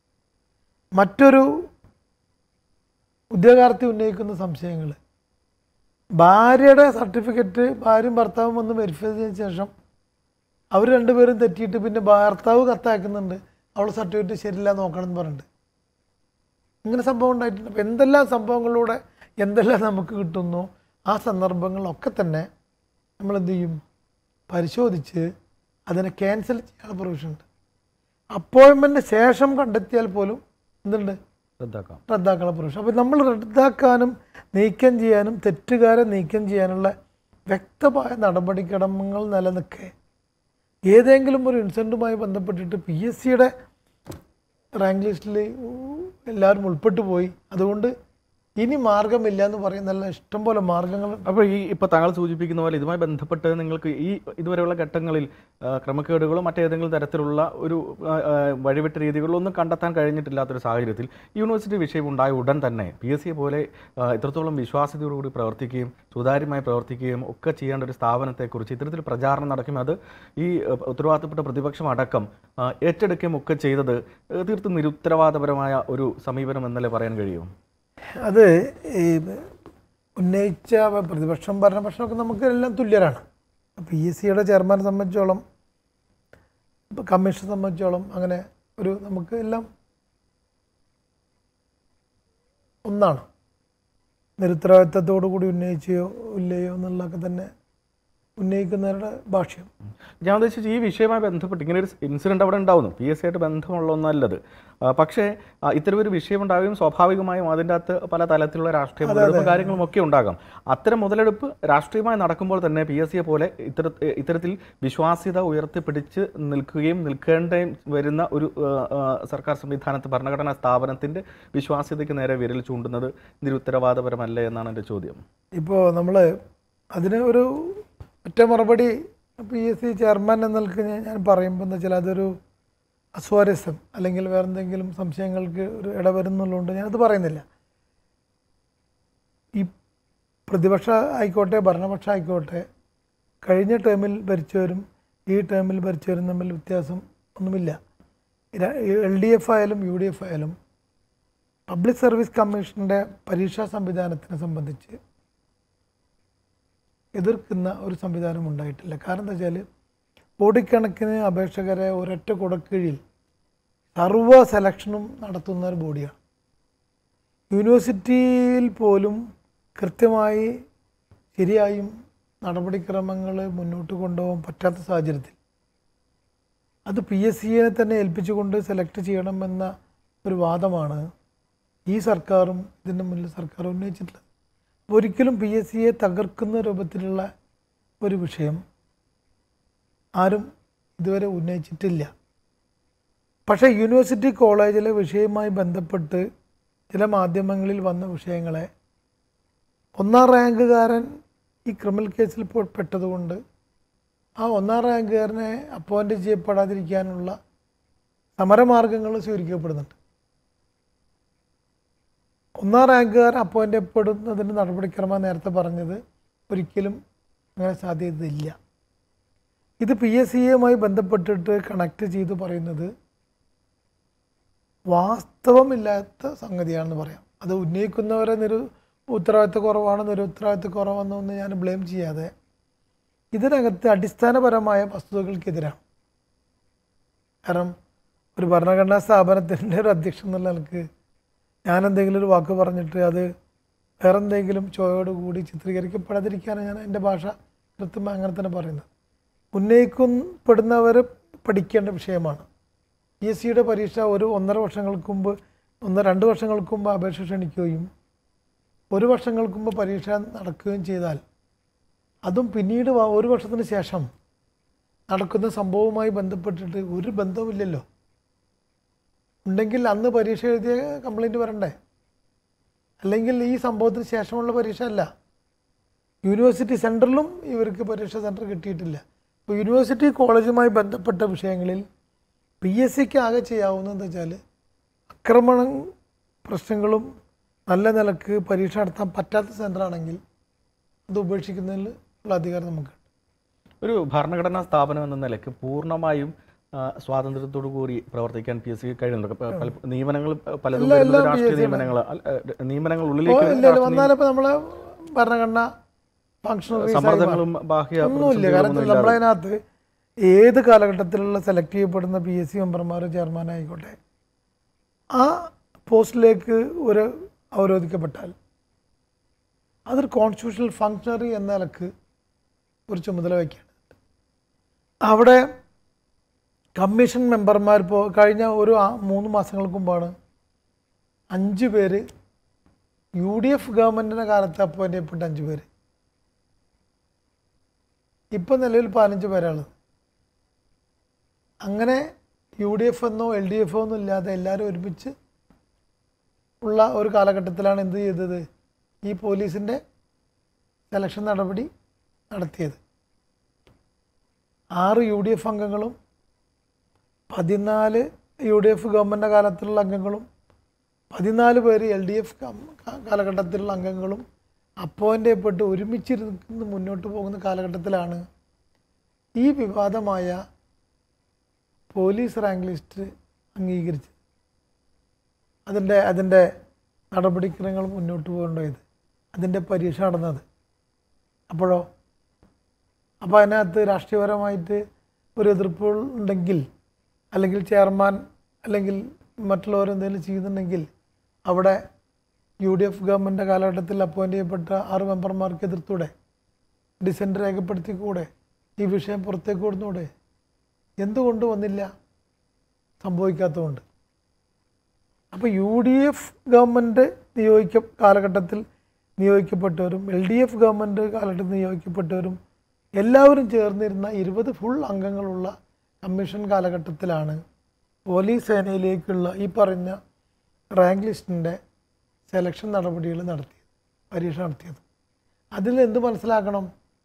മറ്റൊരു ഉദ്യോഗാർത്ഥി ഉന്നയിക്കുന്ന സംശയങ്ങൾ ഭാര്യയുടെ സർട്ടിഫിക്കറ്റ് ഭാര്യയും ഭർത്താവും വന്ന് വെരിഫൈ ചെയ്തതിന് ശേഷം അവർ രണ്ടുപേരും തെറ്റിയിട്ട് പിന്നെ ഭർത്താവ് കത്തയക്കുന്നുണ്ട് അവൾ സർട്ടിഫിക്കറ്റ് ശരിയില്ല നോക്കണം എന്ന് പറഞ്ഞിട്ട് ഇങ്ങനെ സംഭവം ഉണ്ടായിട്ടുണ്ട് അപ്പോൾ എന്തെല്ലാം സംഭവങ്ങളിലൂടെ എന്തെല്ലാം നമുക്ക് കിട്ടുന്നു ആ സന്ദർഭങ്ങളിലൊക്കെ തന്നെ നമ്മൾ എന്ത് ചെയ്യും പരിശോധിച്ച് അതിനെ ക്യാൻസൽ ചെയ്യാനുള്ള പ്രൊവിഷൻ ഉണ്ട് അപ്പോയിൻമെൻറ്റിന് ശേഷം കണ്ടെത്തിയാൽ പോലും എന്തുണ്ട് റദ്ദാക്കാം റദ്ദാക്കാനുള്ള പ്രൊവിഷൻ അപ്പോൾ നമ്മൾ റദ്ദാക്കാനും നീക്കം ചെയ്യാനും തെറ്റുകാരെ നീക്കം ചെയ്യാനുള്ള വ്യക്തമായ നടപടിക്രമങ്ങൾ നിലനിൽക്കെ ഏതെങ്കിലും ഒരു ഇൻസിഡൻറ്റുമായി ബന്ധപ്പെട്ടിട്ട് പി എസ് സിയുടെ റാങ്ക് ലിസ്റ്റിൽ എല്ലാവരും ഉൾപ്പെട്ടു പോയി അതുകൊണ്ട് ഇനി മാർഗമില്ല എന്ന് പറയുന്നല്ല ഇഷ്ടംപോലെ മാർഗങ്ങൾ അപ്പോൾ ഈ ഇപ്പോൾ താങ്കൾ സൂചിപ്പിക്കുന്ന പോലെ ഇതുമായി ബന്ധപ്പെട്ട് നിങ്ങൾക്ക് ഈ ഇതുവരെയുള്ള ഘട്ടങ്ങളിൽ ആ, ക്രമക്കേടുകളോ മറ്റേതെങ്കിലും തരത്തിലുള്ള ഒരു ആ, ആ, വഴിവിട്ട രീതികളോ ഒന്നും കണ്ടെത്താൻ കഴിഞ്ഞിട്ടില്ലാത്തൊരു സാഹചര്യത്തിൽ യൂണിവേഴ്സിറ്റി വിഷയം ഉണ്ടായ ഉടൻ തന്നെ പി എസ് സിയെ പോലെ ആ, ഇത്രത്തോളം വിശ്വാസ്യതയോടുകൂടി പ്രവർത്തിക്കുകയും സുതാര്യമായി പ്രവർത്തിക്കുകയും ഒക്കെ ചെയ്യേണ്ട ഒരു സ്ഥാപനത്തെക്കുറിച്ച് ഇത്തരത്തിൽ പ്രചാരണം നടക്കും അത് ഈ ആ, ഉത്തരവാദിത്തപ്പെട്ട പ്രതിപക്ഷം അടക്കം ആ, ഏറ്റെടുക്കുകയും ഒക്കെ ചെയ്തത് ആ, തീർത്തും നിരുത്തരവാദപരമായ ഒരു സമീപനം എന്നല്ലേ പറയാൻ കഴിയും അത് ഈ ഉന്നയിച്ച പ്രതിപക്ഷം ഭരണപക്ഷമൊക്കെ നമുക്ക് എല്ലാം തുല്യരാണ് പി എസ് സിയുടെ ചെയർമാനെ സംബന്ധിച്ചോളം ഇപ്പം കമ്മീഷനെ സംബന്ധിച്ചോളം അങ്ങനെ ഒരു നമുക്ക് എല്ലാം ഒന്നാണ് നിരുത്തരവാദിത്തത്തോടു കൂടി ഉന്നയിച്ചയോ ഇല്ലയോ എന്നുള്ളതൊക്കെ തന്നെ ഉന്നയിക്കുന്നവരുടെ ഭാഷ്യം ഞാൻ ഉദ്ദേശിച്ചത് ഈ വിഷയവുമായി ബന്ധപ്പെട്ട് ഇങ്ങനെ ഒരു ഇൻസിഡന്റ് അവിടെ ഉണ്ടാവുന്നു പി എസ് സി ആയിട്ട് ബന്ധമുള്ള ഒന്നല്ലത് ആ, പക്ഷേ ആ, ഇത്തരമൊരു വിഷയം ഉണ്ടാവുകയും സ്വാഭാവികമായും അതിൻ്റെ അകത്ത് പല തലത്തിലുള്ള രാഷ്ട്രീയ മുതലെടുപ്പ് കാര്യങ്ങളും ഒക്കെ ഉണ്ടാകാം അത്തരം മുതലെടുപ്പ് രാഷ്ട്രീയമായി നടക്കുമ്പോൾ തന്നെ പി എസ് സിയെ പോലെ ഇത്തര ഇത്തരത്തിൽ വിശ്വാസ്യത ഉയർത്തിപ്പിടിച്ച് നിൽക്കുകയും നിൽക്കേണ്ടയും വരുന്ന ഒരു ആ, ആ, സർക്കാർ സംവിധാനത്ത് ഭരണഘടനാ സ്ഥാപനത്തിന്റെ വിശ്വാസ്യതയ്ക്ക് നേരെ വിരൽ ചൂണ്ടുന്നത് നിരുത്തരവാദപരമല്ലേ എന്നാണ് എൻ്റെ ചോദ്യം ഇപ്പോൾ നമ്മൾ അതിന് ഒരു ഒറ്റ മറുപടി പി എസ് സി ചെയർമാൻ എന്ന നിലക്ക് ഞാൻ ഞാൻ പറയുമ്പോൾ എന്താ വെച്ചാൽ അതൊരു അസ്വാരസ്യം അല്ലെങ്കിൽ വേറെ എന്തെങ്കിലും സംശയങ്ങൾക്ക് ഒരു ഇടവരുന്നുള്ളതുകൊണ്ട് ഞാനത് പറയുന്നില്ല ഈ പ്രതിപക്ഷ ആയിക്കോട്ടെ ഭരണപക്ഷം ആയിക്കോട്ടെ കഴിഞ്ഞ ടേമിൽ ഭരിച്ചവരും ഈ ടേമിൽ ഭരിച്ചവരും തമ്മിൽ വ്യത്യാസം ഒന്നുമില്ല എൽ ഡി എഫ് ആയാലും യു ഡി എഫ് ആയാലും പബ്ലിക് സർവീസ് കമ്മീഷൻ്റെ പരീക്ഷാ സംവിധാനത്തിനെ സംബന്ധിച്ച് എതിർക്കുന്ന ഒരു സംവിധാനം ഉണ്ടായിട്ടില്ല കാരണം എന്താ വെച്ചാൽ കോടിക്കണക്കിന് അപേക്ഷകരെ ഒരൊറ്റ കുടക്കീഴിൽ സർവ സെലക്ഷനും നടത്തുന്ന ഒരു ബോഡിയാണ് യൂണിവേഴ്സിറ്റിയിൽ പോലും കൃത്യമായി ശരിയായും നടപടിക്രമങ്ങൾ മുന്നോട്ട് കൊണ്ടുപോകാൻ പറ്റാത്ത സാഹചര്യത്തിൽ അത് പി എസ് സിയെ തന്നെ ഏൽപ്പിച്ചുകൊണ്ട് സെലക്ട് ചെയ്യണമെന്ന ഒരു വാദമാണ് ഈ സർക്കാരും ഇതിൻ്റെ മുന്നിൽ സർക്കാർ ഉന്നയിച്ചിട്ടുള്ളത് ഒരിക്കലും പി എസ് സിയെ തകർക്കുന്ന രൂപത്തിലുള്ള ഒരു വിഷയം ആരും ഇതുവരെ ഉന്നയിച്ചിട്ടില്ല പക്ഷേ യൂണിവേഴ്സിറ്റി കോളേജിലെ വിഷയവുമായി ബന്ധപ്പെട്ട് ചില മാധ്യമങ്ങളിൽ വന്ന വിഷയങ്ങളെ ഒന്നാം റാങ്കുകാരൻ ഈ ക്രിമിനൽ കേസിൽ ഇപ്പോൾ പെട്ടതുകൊണ്ട് ആ ഒന്നാം റാങ്കുകാരനെ അപ്പോയിൻ്റ് ചെയ്യപ്പെടാതിരിക്കാനുള്ള സമരമാർഗങ്ങൾ സ്വീകരിക്കപ്പെടുന്നുണ്ട് ഒന്നാം റാങ്കുകാരൻ അപ്പോയിൻ്റ് ചെയ്യപ്പെടുന്നതിന് നടപടിക്രമം നേരത്തെ പറഞ്ഞത് ഒരിക്കലും അങ്ങനെ സാധ്യതയില്ല ഇത് പി എസ് സിയുമായി ബന്ധപ്പെട്ടിട്ട് കണക്ട് ചെയ്ത് പറയുന്നത് വാസ്തവമില്ലാത്ത സംഗതിയാണെന്ന് പറയാം അത് ഉന്നയിക്കുന്നവരെ നിരു ഉത്തരവാദിത്ത കുറവാണ് നിരുത്തരവാദിത്ത കുറവെന്നൊന്നും ഞാൻ ബ്ലെയിം ചെയ്യാതെ ഇതിനകത്ത് അടിസ്ഥാനപരമായ വസ്തുതകൾക്കെതിരാണ് കാരണം ഒരു ഭരണഘടനാ സ്ഥാപനത്തിൻ്റെ ഒരു അധ്യക്ഷൻ എന്നുള്ള നിലക്ക് ഞാൻ എന്തെങ്കിലും ഒരു വാക്ക് പറഞ്ഞിട്ട് അത് വേറെ എന്തെങ്കിലും ചോയോടുകൂടി ചിത്രീകരിക്കപ്പെടാതിരിക്കാനാണ് ഞാൻ എൻ്റെ ഭാഷ കൃത്യമായി അങ്ങനെ തന്നെ പറയുന്നത് ഉന്നയിക്കപ്പെടുന്നവർ പഠിക്കേണ്ട വിഷയമാണ് പി എസ് സിയുടെ പരീക്ഷ ഒരു ഒന്നര വർഷങ്ങൾക്ക് മുമ്പ് ഒന്ന് രണ്ട് വർഷങ്ങൾക്ക് മുമ്പ് അപേക്ഷ ക്ഷണിക്കുകയും ഒരു വർഷങ്ങൾക്ക് മുമ്പ് പരീക്ഷ നടക്കുകയും ചെയ്താൽ അതും പിന്നീട് വ- ഒരു വർഷത്തിന് ശേഷം നടക്കുന്ന സംഭവവുമായി ബന്ധപ്പെട്ടിട്ട് ഒരു ബന്ധവുമില്ലല്ലോ ഉണ്ടെങ്കിൽ അന്ന് പരീക്ഷ എഴുതിയ കംപ്ലൈൻറ്റ് വരണ്ടേ അല്ലെങ്കിൽ ഈ സംഭവത്തിന് ശേഷമുള്ള പരീക്ഷ അല്ല യൂണിവേഴ്സിറ്റി സെൻറ്ററിലും ഇവർക്ക് പരീക്ഷ സെൻറ്റർ കിട്ടിയിട്ടില്ല ഇപ്പോൾ യൂണിവേഴ്സിറ്റി കോളേജുമായി ബന്ധപ്പെട്ട വിഷയങ്ങളിൽ പി എസ് സിക്ക് ആകെ ചെയ്യാവുന്നതെന്ന് വെച്ചാൽ ആക്രമണം പ്രശ്നങ്ങളും നല്ല നിലക്ക് പരീക്ഷ നടത്താൻ പറ്റാത്ത സെൻ്ററാണെങ്കിൽ അത് ഉപേക്ഷിക്കുന്നതിൽ ഉള്ള അധികാരം നമുക്കുണ്ട് ഒരു ഭരണഘടനാ സ്ഥാപനം എന്ന നിലയ്ക്ക് പൂർണ്ണമായും ആ, സ്വാതന്ത്ര്യത്തോടു കൂടി പ്രവർത്തിക്കാൻ പി എസ് സി കഴിയുന്നുണ്ട് പ- പല നിയമനങ്ങൾ പലതും എല്ലാ- വരുന്നത് എല്ലാ രാഷ്ട്രീയ PSC നിയമനങ്ങൾ അല്ല, ഏ, നിയമനങ്ങൾ ഇപ്പോൾ ഉള്ളിലേക്ക് ഇല്ല രാഷ്ട്രീയ വന്നാലിപ്പോൾ നമ്മളെ ഭരണഘടന ഫങ്ഷണറീസ് സമ്മർദ്ദങ്ങളും ബാഹ്യ ഒന്നുമില്ല കാരണം പ്രതിസന്ധികളും ഒന്നും ഇല്ലാതെ. നമ്മളതിനകത്ത് ഏത് കാലഘട്ടത്തിലുള്ള സെലക്ട് ചെയ്യപ്പെടുന്ന പി എസ് സി മെമ്പർമാരോ ചെയർമാനായിക്കോട്ടെ ആ പോസ്റ്റിലേക്ക് ഒരു അവരോധിക്കപ്പെട്ടാൽ അതൊരു കോൺസ്റ്റിറ്റ്യൂഷണൽ ഫങ്ഷണറി എന്ന നിലക്ക് ഒരു ചുമതല വയ്ക്കുകയാണ് അവിടെ കമ്മീഷൻ മെമ്പർമാർ ഇപ്പോൾ കഴിഞ്ഞ ഒരു ആ- മൂന്ന് മാസങ്ങൾക്ക് മുമ്പാണ് അഞ്ച് പേര് യു ഡി എഫ് ഗവൺമെൻറ്റിൻ്റെ കാലത്ത് അപ്പോയിൻ്റ് ചെയ്യപ്പെട്ട അഞ്ച് പേര് ഇപ്പം നിലവിൽ പതിനഞ്ച് പേരാണ് അങ്ങനെ യു ഡി എഫ് എന്നോ എൽ ഡി എഫോ ഒന്നും ഇല്ലാതെ എല്ലാവരും ഒരുമിച്ച് ഉള്ള ഒരു കാലഘട്ടത്തിലാണ് എന്ത് ചെയ്തത് ഈ പോലീസിൻ്റെ സെലക്ഷൻ നടപടി നടത്തിയത് ആറ് യു ഡി എഫ് അംഗങ്ങളും പതിനാല് യു ഡി എഫ് ഗവൺമെൻറ് കാലത്തിലുള്ള അംഗങ്ങളും പതിനാല് പേര് എൽ ഡി എഫ് കാലഘട്ടത്തിലുള്ള അംഗങ്ങളും അപ്പോയിൻ്റ് ചെയ്യപ്പെട്ട് ഒരുമിച്ചിരുന്ന് മുന്നോട്ട് പോകുന്ന കാലഘട്ടത്തിലാണ് ഈ വിവാദമായ പോലീസ് റാങ്ക് ലിസ്റ്റ് അംഗീകരിച്ചത് അതിൻ്റെ അതിൻ്റെ നടപടിക്രമങ്ങൾ മുന്നോട്ട് പോകേണ്ടത് അതിൻ്റെ പരീക്ഷ നടന്നത് അപ്പോഴോ അപ്പോൾ അതിനകത്ത് രാഷ്ട്രീയപരമായിട്ട് ഒരു എതിർപ്പുകൾ ഉണ്ടെങ്കിൽ അല്ലെങ്കിൽ ചെയർമാൻ അല്ലെങ്കിൽ മറ്റുള്ളവർ എന്തെങ്കിലും ചെയ്യുന്നുണ്ടെങ്കിൽ അവിടെ യു ഡി എഫ് ഗവൺമെൻറ് കാലഘട്ടത്തിൽ അപ്പോയിൻ്റ് ചെയ്യപ്പെട്ട ആറ് മെമ്പർമാർക്ക് എതിർത്തൂടെ ഡിസെൻറ്റ് രേഖപ്പെടുത്തിക്കൂടെ ഈ വിഷയം പുറത്തേക്ക് കൊടുത്തൂടെ എന്തുകൊണ്ട് വന്നില്ല സംഭവിക്കാത്തതുകൊണ്ട് അപ്പോൾ യു ഡി എഫ് ഗവൺമെൻറ് നിയോഗിക്ക കാലഘട്ടത്തിൽ നിയോഗിക്കപ്പെട്ടവരും എൽ ഡി എഫ് ഗവൺമെൻറ് കാലഘട്ടത്തിൽ നിയോഗിക്കപ്പെട്ടവരും എല്ലാവരും ചേർന്നിരുന്ന ഇരുപത് ഫുൾ അംഗങ്ങളുള്ള കമ്മീഷൻ കാലഘട്ടത്തിലാണ് പോലീസ് സേനയിലേക്കുള്ള ഈ പറഞ്ഞ റാങ്ക് ലിസ്റ്റിൻ്റെ സെലക്ഷൻ നടപടികൾ നടത്തിയത് പരീക്ഷ നടത്തിയത് അതിൽ എന്ത് മനസ്സിലാക്കണം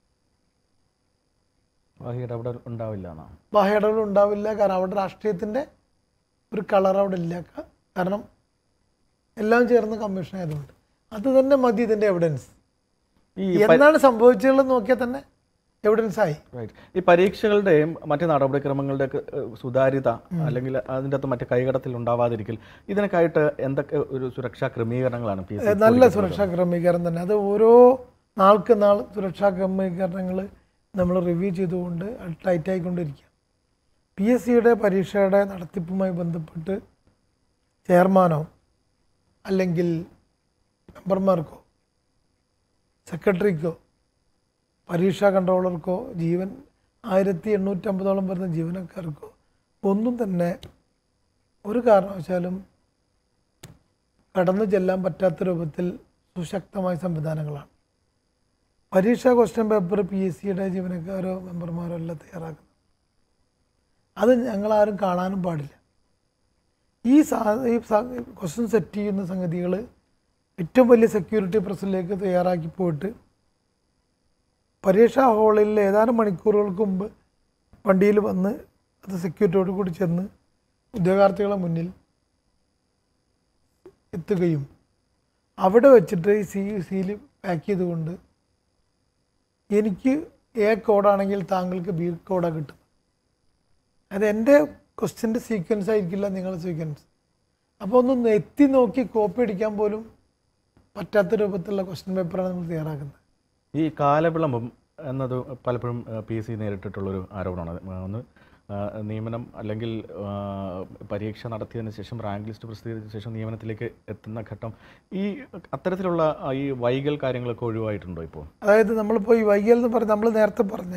ബാഹ്യ ഇടപെടൽ ഉണ്ടാവില്ല എന്നാണ് ബാഹ്യടവുകൾ ഉണ്ടാവില്ല കാരണം അവിടെ രാഷ്ട്രീയത്തിൻ്റെ ഒരു കളർ അവിടെ ഇല്ല ക- കാരണം എല്ലാം ചേർന്ന കമ്മീഷൻ ആയതുകൊണ്ട് അത് തന്നെ മതി ഇതിൻ്റെ എവിഡൻസ് ഈ എന്താണ് സംഭവിച്ചതെന്ന് നോക്കിയാൽ തന്നെ എവിഡൻസ് ആയി റൈറ്റ് ഈ പരീക്ഷകളുടെയും മറ്റ് നടപടിക്രമങ്ങളുടെ ഒക്കെ ഏഹ്, സുതാര്യത അല്ലെങ്കിൽ അതിൻ്റെ അകത്ത് മറ്റ് കൈകടത്തിൽ ഉണ്ടാവാതിരിക്കൽ ഇതിനൊക്കെയായിട്ട് എന്തൊക്കെ ഒരു സുരക്ഷാ ക്രമീകരണങ്ങളാണ് പി ഏഹ് നല്ല സുരക്ഷാ ക്രമീകരണം തന്നെ അത് ഓരോ നാൾക്ക് നാൾ സുരക്ഷാ ക്രമീകരണങ്ങൾ നമ്മൾ റിവ്യൂ ചെയ്തുകൊണ്ട് അത് ടൈറ്റായിക്കൊണ്ടിരിക്കുക പി എസ് സിയുടെ പരീക്ഷയുടെ നടത്തിപ്പുമായി ബന്ധപ്പെട്ട് ചെയർമാനോ അല്ലെങ്കിൽ മെമ്പർമാർക്കോ സെക്രട്ടറിക്കോ പരീക്ഷാ കൺട്രോളർക്കോ ജീവൻ ആയിരത്തി എണ്ണൂറ്റമ്പതോളം വരുന്ന ജീവനക്കാർക്കോ ഒന്നും തന്നെ ഒരു കാരണവശാലും കടന്നു ചെല്ലാൻ പറ്റാത്ത രൂപത്തിൽ സുശക്തമായ സംവിധാനങ്ങളാണ് പരീക്ഷാ ക്വസ്റ്റ്യൻ പേപ്പർ പി എസ് സിയുടെ ജീവനക്കാരോ മെമ്പർമാരോ അല്ല തയ്യാറാക്കുന്നത് അത് ഞങ്ങളാരും കാണാനും പാടില്ല ഈ സാ ഈ ക്വസ്റ്റ്യൻ സെറ്റ് ചെയ്യുന്ന സംഗതികൾ ഏറ്റവും വലിയ സെക്യൂരിറ്റി പ്രസിലേക്ക് തയ്യാറാക്കി പോയിട്ട് പരീക്ഷാ ഹാളിൽ ഏതാനും മണിക്കൂറുകൾക്ക് മുമ്പ് വണ്ടിയിൽ വന്ന് അത് സെക്യൂരിറ്റിയോട് കൂടി ചെന്ന് ഉദ്യോഗാർത്ഥികളെ മുന്നിൽ എത്തുകയും അവിടെ വെച്ചിട്ട് ഈ സീ സീൽ പാക്ക് ചെയ്തുകൊണ്ട് എനിക്ക് എ കോഡാണെങ്കിൽ താങ്കൾക്ക് ബി കോഡാണ് കിട്ടുന്നത് അത് എൻ്റെ ക്വസ്റ്റ്യൻ്റെ സീക്വൻസ് ആയിരിക്കില്ല നിങ്ങളുടെ സീക്വൻസ് അപ്പോൾ ഒന്ന് എത്തി നോക്കി കോപ്പി അടിക്കാൻ പോലും പറ്റാത്ത രൂപത്തിലുള്ള ക്വസ്റ്റ്യൻ പേപ്പറാണ് നമ്മൾ തയ്യാറാക്കുന്നത് ഈ കാലവിളംബം എന്നത് പലപ്പോഴും പി എസ് സി നേരിട്ടിട്ടുള്ളൊരു ആരോപണമാണ് ആ, ഒന്ന് ആ, നിയമനം അല്ലെങ്കിൽ ആ, പരീക്ഷ നടത്തിയതിന് ശേഷം റാങ്ക് ലിസ്റ്റ് പ്രസിദ്ധീകരിച്ച ശേഷം നിയമനത്തിലേക്ക് എത്തുന്ന ഘട്ടം ഈ അത്തരത്തിലുള്ള ആ, ഈ വൈകൽ കാര്യങ്ങളൊക്കെ ഒഴിവായിട്ടുണ്ടോ ഇപ്പോൾ അതായത് നമ്മളിപ്പോൾ ഈ വൈകൽ എന്ന് പറഞ്ഞ് നമ്മൾ നേരത്തെ പറഞ്ഞ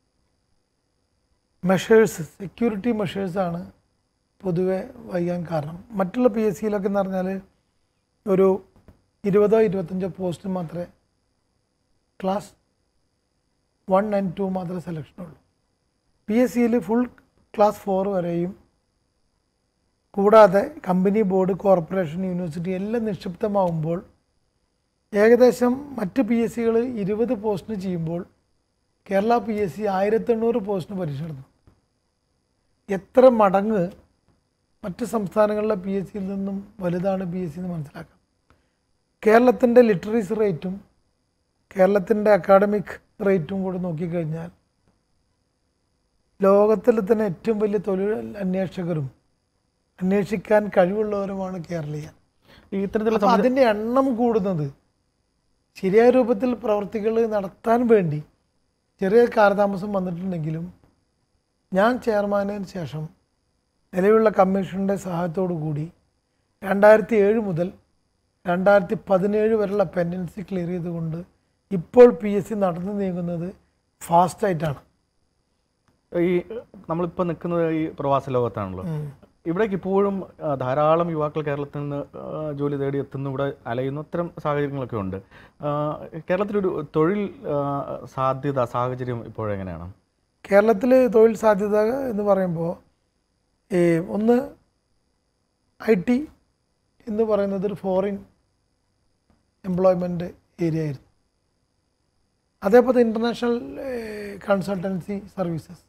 മെഷേഴ്സ് സെക്യൂരിറ്റി മെഷേഴ്സാണ് പൊതുവെ വൈകാൻ കാരണം മറ്റുള്ള പി എസ് സിയിലൊക്കെ എന്ന് പറഞ്ഞാൽ ഒരു ഇരുപതോ ഇരുപത്തഞ്ചോ പോസ്റ്റ് മാത്രമേ ക്ലാസ് വൺ ആൻഡ് ടു മാത്രമേ സെലക്ഷൻ ഉള്ളൂ പി എസ് സിയിൽ ഫുൾ ക്ലാസ് ഫോർ വരെയും കൂടാതെ കമ്പനി ബോർഡ് കോർപ്പറേഷൻ യൂണിവേഴ്സിറ്റി എല്ലാം നിക്ഷിപ്തമാവുമ്പോൾ ഏകദേശം മറ്റ് പി എസ് സികൾ ഇരുപത് പോസ്റ്റിന് ചെയ്യുമ്പോൾ കേരള പി എസ് സി ആയിരത്തെണ്ണൂറ് പോസ്റ്റിന് പരീക്ഷ നടന്നു എത്ര മടങ്ങ് മറ്റ് സംസ്ഥാനങ്ങളിലെ പി എസ് സിയിൽ നിന്നും വലുതാണ് പി എസ് സി എന്ന് മനസ്സിലാക്കാം കേരളത്തിൻ്റെ ലിറ്ററേച്ചർ റേറ്റും കേരളത്തിൻ്റെ അക്കാഡമിക് റേറ്റും കൂടെ നോക്കിക്കഴിഞ്ഞാൽ ലോകത്തിൽ തന്നെ ഏറ്റവും വലിയ തൊഴിൽ അന്വേഷകരും അന്വേഷിക്കാൻ കഴിവുള്ളവരുമാണ് കേരളീയർ ഈ ഇത്തരത്തിലുള്ള അപ്പോൾ അതിൻ്റെ എണ്ണം കൂടുന്നത് ശരിയായ രൂപത്തിൽ പ്രവർത്തികൾ നടത്താൻ വേണ്ടി ചെറിയ കാലതാമസം വന്നിട്ടുണ്ടെങ്കിലും ഞാൻ ചെയർമാനതിന് ശേഷം നിലവിലുള്ള കമ്മീഷൻ്റെ സഹായത്തോടു കൂടി രണ്ടായിരത്തി ഏഴ് മുതൽ രണ്ടായിരത്തി പതിനേഴ് വരെയുള്ള പെൻഡൻസി ക്ലിയർ ചെയ്തുകൊണ്ട് ഇപ്പോൾ പി എസ് സി നടന്നു നീങ്ങുന്നത് ഫാസ്റ്റായിട്ടാണ് ഈ നമ്മളിപ്പോൾ നിൽക്കുന്നത് ഈ പ്രവാസ ലോകത്താണല്ലോ ഇവിടേക്ക് ഇപ്പോഴും ആ, ധാരാളം യുവാക്കൾ കേരളത്തിൽ നിന്ന് ആ, ജോലി തേടി എത്തുന്നു ഇവിടെ അലയുന്നു അത്തരം സാഹചര്യങ്ങളൊക്കെ ഉണ്ട് ആ, കേരളത്തിലൊരു തൊഴിൽ ആ, സാധ്യത സാഹചര്യം ഇപ്പോഴെങ്ങനെയാണ് കേരളത്തിൽ തൊഴിൽ സാധ്യത എന്ന് പറയുമ്പോൾ ഈ ഒന്ന് ഐ ടി എന്ന് പറയുന്നത് ഒരു ഫോറിൻ എംപ്ലോയ്മെൻറ്റ് ഏരിയ ആയിരുന്നു അതേപോലെ ഇൻ്റർനാഷണൽ കൺസൾട്ടൻസി സർവീസസ്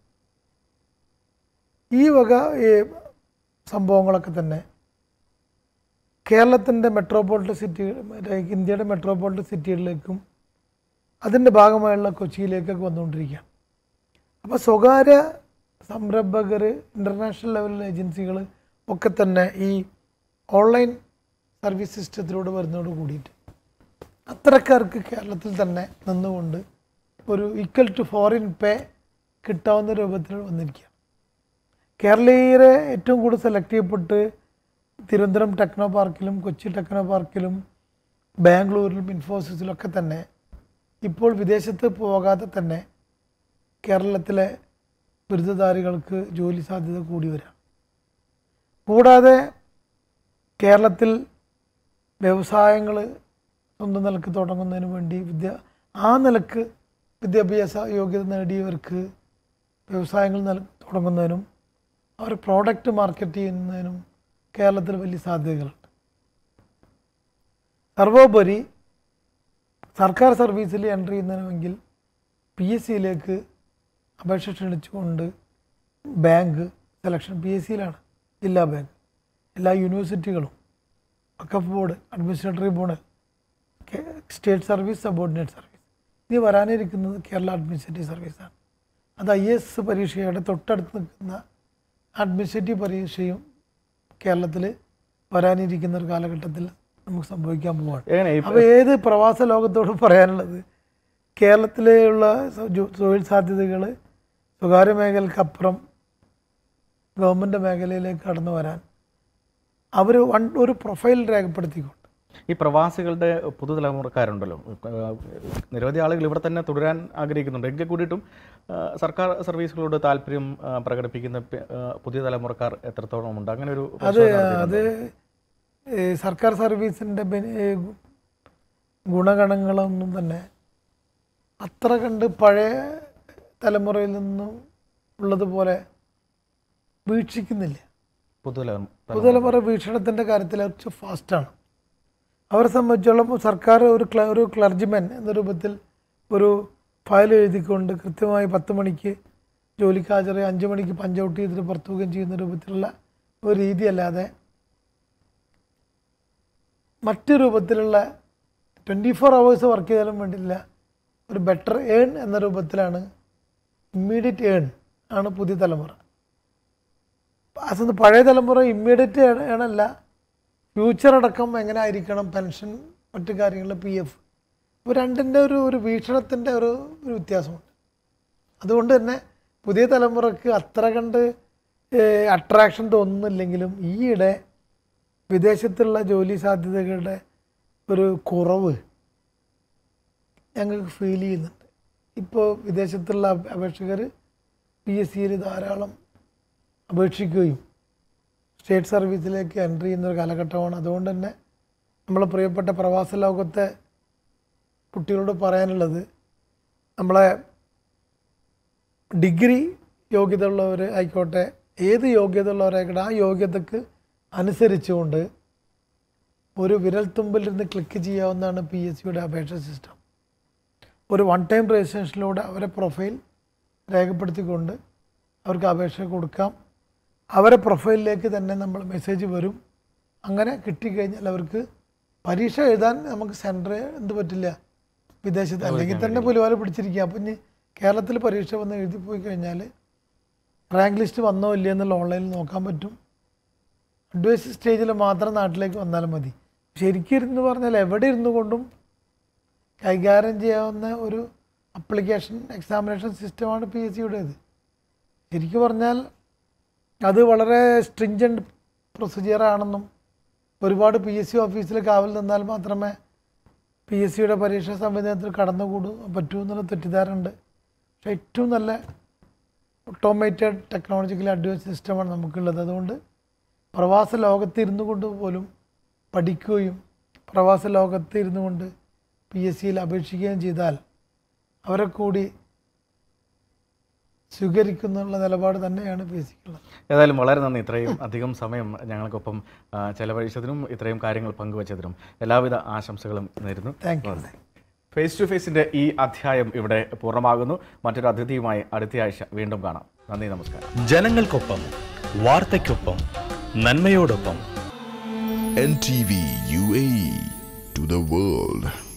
ഈ വക ഈ സംഭവങ്ങളൊക്കെ തന്നെ കേരളത്തിൻ്റെ മെട്രോപോളിറ്റൻ സിറ്റി ഇന്ത്യയുടെ മെട്രോപോളിറ്റൻ സിറ്റികളിലേക്കും അതിൻ്റെ ഭാഗമായുള്ള കൊച്ചിയിലേക്കൊക്കെ വന്നുകൊണ്ടിരിക്കുകയാണ് അപ്പോൾ സ്വകാര്യ സംരംഭകർ ഇൻ്റർനാഷണൽ ലെവലിലെ ഏജൻസികൾ ഒക്കെ തന്നെ ഈ ഓൺലൈൻ സർവീസ് സിസ്റ്റത്തിലൂടെ വരുന്നതോട് കൂടിയിട്ട് അത്തരക്കാർക്ക് കേരളത്തിൽ തന്നെ നിന്നുകൊണ്ട് ഒരു ഈക്വൽ ടു ഫോറിൻ പേ കിട്ടാവുന്ന രൂപത്തിൽ വന്നിരിക്കുകയാണ് കേരളീയരെ ഏറ്റവും കൂടുതൽ സെലക്ട് ചെയ്യപ്പെട്ട് തിരുവനന്തപുരം ടെക്നോ പാർക്കിലും കൊച്ചി ടെക്നോ പാർക്കിലും ബാംഗ്ലൂരിലും ഇൻഫോസിസിലൊക്കെ തന്നെ ഇപ്പോൾ വിദേശത്ത് പോകാതെ തന്നെ കേരളത്തിലെ ബിരുദധാരികൾക്ക് ജോലി സാധ്യത കൂടി വരാം കൂടാതെ കേരളത്തിൽ വ്യവസായങ്ങൾ സ്വന്തം നിലക്ക് തുടങ്ങുന്നതിന് വേണ്ടി വിദ്യ ആ നിലക്ക് വിദ്യാഭ്യാസ യോഗ്യത നേടിയവർക്ക് വ്യവസായങ്ങൾ നില തുടങ്ങുന്നതിനും അവർ പ്രോഡക്റ്റ് മാർക്കറ്റ് ചെയ്യുന്നതിനും കേരളത്തിൽ വലിയ സാധ്യതകളുണ്ട് സർവോപരി സർക്കാർ സർവീസിൽ എൻ്റർ ചെയ്യുന്നതിനുമെങ്കിൽ പി എസ് സിയിലേക്ക് അപേക്ഷ ക്ഷണിച്ചുകൊണ്ട് ബാങ്ക് സെലക്ഷൻ പി എസ് സിയിലാണ് ജില്ലാ ബാങ്ക് എല്ലാ യൂണിവേഴ്സിറ്റികളും വക്കഫ് board administrative board state service subordinate service ഇനി വരാനിരിക്കുന്നത് കേരള അഡ്മിനിസ്ട്രേറ്റീവ് സർവീസാണ് അത് ഐ എസ് പരീക്ഷയുടെ തൊട്ടടുത്ത് നിൽക്കുന്ന അഡ്മിനിസ്ട്രേറ്റീവ് പരീക്ഷയും കേരളത്തിൽ വരാനിരിക്കുന്ന ഒരു കാലഘട്ടത്തിൽ നമുക്ക് സംഭവിക്കാൻ പോവാണ് എങ്ങനെ ഈ അപ്പോൾ ഏത് പ്രവാസ ലോകത്തോട് പറയാനുള്ളത് കേരളത്തിലുള്ള സ- ജോ- തൊഴിൽ സാധ്യതകൾ സ്വകാര്യ മേഖലക്കപ്പുറം ഗവൺമെൻറ് മേഖലയിലേക്ക് കടന്നു വരാൻ അവർ വൺ ഒരു പ്രൊഫൈൽ രേഖപ്പെടുത്തിക്കൊണ്ട് ഈ പ്രവാസികളുടെ പുതുതലമുറക്കാരുണ്ടല്ലോ ആ, നിരവധി ആളുകൾ ഇവിടെ തന്നെ തുടരാൻ ആഗ്രഹിക്കുന്നുണ്ട് എങ്കിൽ കൂടിയിട്ടും ആ, സർക്കാർ സർവീസുകളോട് താല്പര്യം ആ, പ്രകടിപ്പിക്കുന്ന പെ- ആ, പുതിയ തലമുറക്കാർ എത്രത്തോളം ഉണ്ട് അങ്ങനെ ഒരു അത് പരിശോധന നടത്തിയിട്ടുണ്ടോ? അത് ഈ സർക്കാർ സർവീസിൻ്റെ ഗുണഗണങ്ങളൊന്നും തന്നെ അത്ര കണ്ട് പഴയ തലമുറയിൽ നിന്നും ഉള്ളതുപോലെ വീക്ഷിക്കുന്നില്ല പുതുതലമുറ പുതുതലമുറ വീക്ഷണത്തിൻ്റെ കാര്യത്തിൽ കുറച്ച് ഫാസ്റ്റാണ് അവരെ സംബന്ധിച്ചോളം സർക്കാർ ഒരു ക്ല ഒരു ക്ലർജിമെൻ എന്ന രൂപത്തിൽ ഒരു ഫയൽ എഴുതിക്കൊണ്ട് കൃത്യമായി പത്ത് മണിക്ക് ജോലിക്ക് ഹാജരായി അഞ്ച് മണിക്ക് പഞ്ച് ഔട്ട് ചെയ്തിട്ട് പുറത്തു പോവുകയും ചെയ്യുന്ന രൂപത്തിലുള്ള ഒരു രീതിയല്ലാതെ മറ്റ് രൂപത്തിലുള്ള ട്വൻറ്റി ഫോർ അവേഴ്സ് വർക്ക് ചെയ്താലും വേണ്ടില്ല ഒരു ബെറ്റർ ഏൺ എന്ന രൂപത്തിലാണ് ഇമ്മീഡിയറ്റ് ഏൺ ആണ് പുതിയ തലമുറ അസന്ന് പഴയ തലമുറ ഇമ്മീഡിയറ്റ് ഏൺ അല്ല ഫ്യൂച്ചർ അടക്കം എങ്ങനെ ആയിരിക്കണം പെൻഷൻ മറ്റു കാര്യങ്ങൾ പി എഫ് ഇപ്പോൾ രണ്ടിൻ്റെ ഒരു ഒരു വീക്ഷണത്തിൻ്റെ ഒരു ഒരു വ്യത്യാസമുണ്ട് അതുകൊണ്ട് തന്നെ പുതിയ തലമുറക്ക് അത്ര കണ്ട് അട്രാക്ഷൻ തോന്നുന്നില്ലെങ്കിലും ഈയിടെ വിദേശത്തുള്ള ജോലി സാധ്യതകളുടെ ഒരു കുറവ് ഞങ്ങൾക്ക് ഫീൽ ചെയ്യുന്നുണ്ട് ഇപ്പോൾ വിദേശത്തുള്ള അപ- അപേക്ഷകർ പി എസ് സിയിൽ ധാരാളം അപേക്ഷിക്കുകയും സ്റ്റേറ്റ് സർവീസിലേക്ക് എൻട്രി ചെയ്യുന്ന ഒരു കാലഘട്ടമാണ് അതുകൊണ്ട് തന്നെ നമ്മളെ പ്രിയപ്പെട്ട പ്രവാസ ലോകത്തെ കുട്ടികളോട് പറയാനുള്ളത് നമ്മളെ ഡിഗ്രി യോഗ്യത ഉള്ളവർ ആയിക്കോട്ടെ ഏത് യോഗ്യത ഉള്ളവരായിക്കോട്ടെ ആ യോഗ്യതക്ക് അനുസരിച്ചുകൊണ്ട് ഒരു വിരൽത്തുമ്പിലിരുന്ന് ക്ലിക്ക് ചെയ്യാവുന്നതാണ് പി എസ് സിയുടെ അപേക്ഷ സിസ്റ്റം ഒരു വൺ ടൈം രജിസ്ട്രേഷനിലൂടെ അവരെ പ്രൊഫൈൽ രേഖപ്പെടുത്തിക്കൊണ്ട് അവർക്ക് അപേക്ഷ കൊടുക്കാം അവരെ പ്രൊഫൈലിലേക്ക് തന്നെ നമ്മൾ മെസ്സേജ് വരും അങ്ങനെ കിട്ടിക്കഴിഞ്ഞാൽ അവർക്ക് പരീക്ഷ എഴുതാൻ നമുക്ക് സെൻറ്റർ എന്ത് പറ്റില്ല വിദേശത്ത് അല്ലെങ്കിൽ തന്നെ പുലിവാല പിടിച്ചിരിക്കുക അപ്പം ഇനി കേരളത്തിൽ പരീക്ഷ വന്ന് എഴുതി പോയി കഴിഞ്ഞാൽ റാങ്ക് ലിസ്റ്റ് വന്നോ ഇല്ലയോ എന്നുള്ള ഓൺലൈനിൽ നോക്കാൻ പറ്റും അഡ്വൈസ് സ്റ്റേജിൽ മാത്രം നാട്ടിലേക്ക് വന്നാലും മതി ശരിക്കും ഇരുന്ന് പറഞ്ഞാൽ എവിടെ ഇരുന്നു കൊണ്ടും കൈകാര്യം ചെയ്യാവുന്ന ഒരു അപ്ലിക്കേഷൻ എക്സാമിനേഷൻ സിസ്റ്റമാണ് പി എസ് സിയുടേത് ശരിക്കും പറഞ്ഞാൽ അത് വളരെ സ്ട്രിഞ്ചൻറ്റ് പ്രൊസീജിയറാണെന്നും ഒരുപാട് പി എസ് സി ഓഫീസിൽ കാവൽ നിന്നാൽ മാത്രമേ പി എസ് സിയുടെ പരീക്ഷാ സംവിധാനത്തിൽ കടന്നുകൂടൂ പറ്റൂ എന്നുള്ള തെറ്റിദ്ധാരണ ഉണ്ട് പക്ഷേ ഏറ്റവും നല്ല ഓട്ടോമേറ്റഡ് ടെക്നോളജിക്കലി അഡ്വാൻസ് സിസ്റ്റമാണ് നമുക്കുള്ളത് അതുകൊണ്ട് പ്രവാസ ലോകത്ത് ഇരുന്നു കൊണ്ട് പോലും പഠിക്കുകയും പ്രവാസ ലോകത്ത് ഇരുന്നു കൊണ്ട് പി എസ് സിയിൽ അപേക്ഷിക്കുകയും ചെയ്താൽ അവരെ കൂടി സ്വീകരിക്കുന്നുള്ള നിലപാട് തന്നെയാണ് പി എസ് സിക്കുള്ളത് ഏതായാലും വളരെ നന്ദി ഇത്രയും അധികം സമയം ഞങ്ങൾക്കൊപ്പം ആ, ചെലവഴിച്ചതിനും ഇത്രയും കാര്യങ്ങൾ പങ്കുവച്ചതിനും എല്ലാവിധ ആശംസകളും നേരുന്നു താങ്ക് യു ഫേസ് ടു ഫേസിന്റെ ഈ അധ്യായം ഇവിടെ പൂർണ്ണമാകുന്നു മറ്റൊരു അതിഥിയുമായി അടുത്തയാഴ്ച വീണ്ടും കാണാം നന്ദി നമസ്കാരം ജനങ്ങൾക്കൊപ്പം വാർത്തയ്ക്കൊപ്പം നന്മയോടൊപ്പം NTV UAE to the world.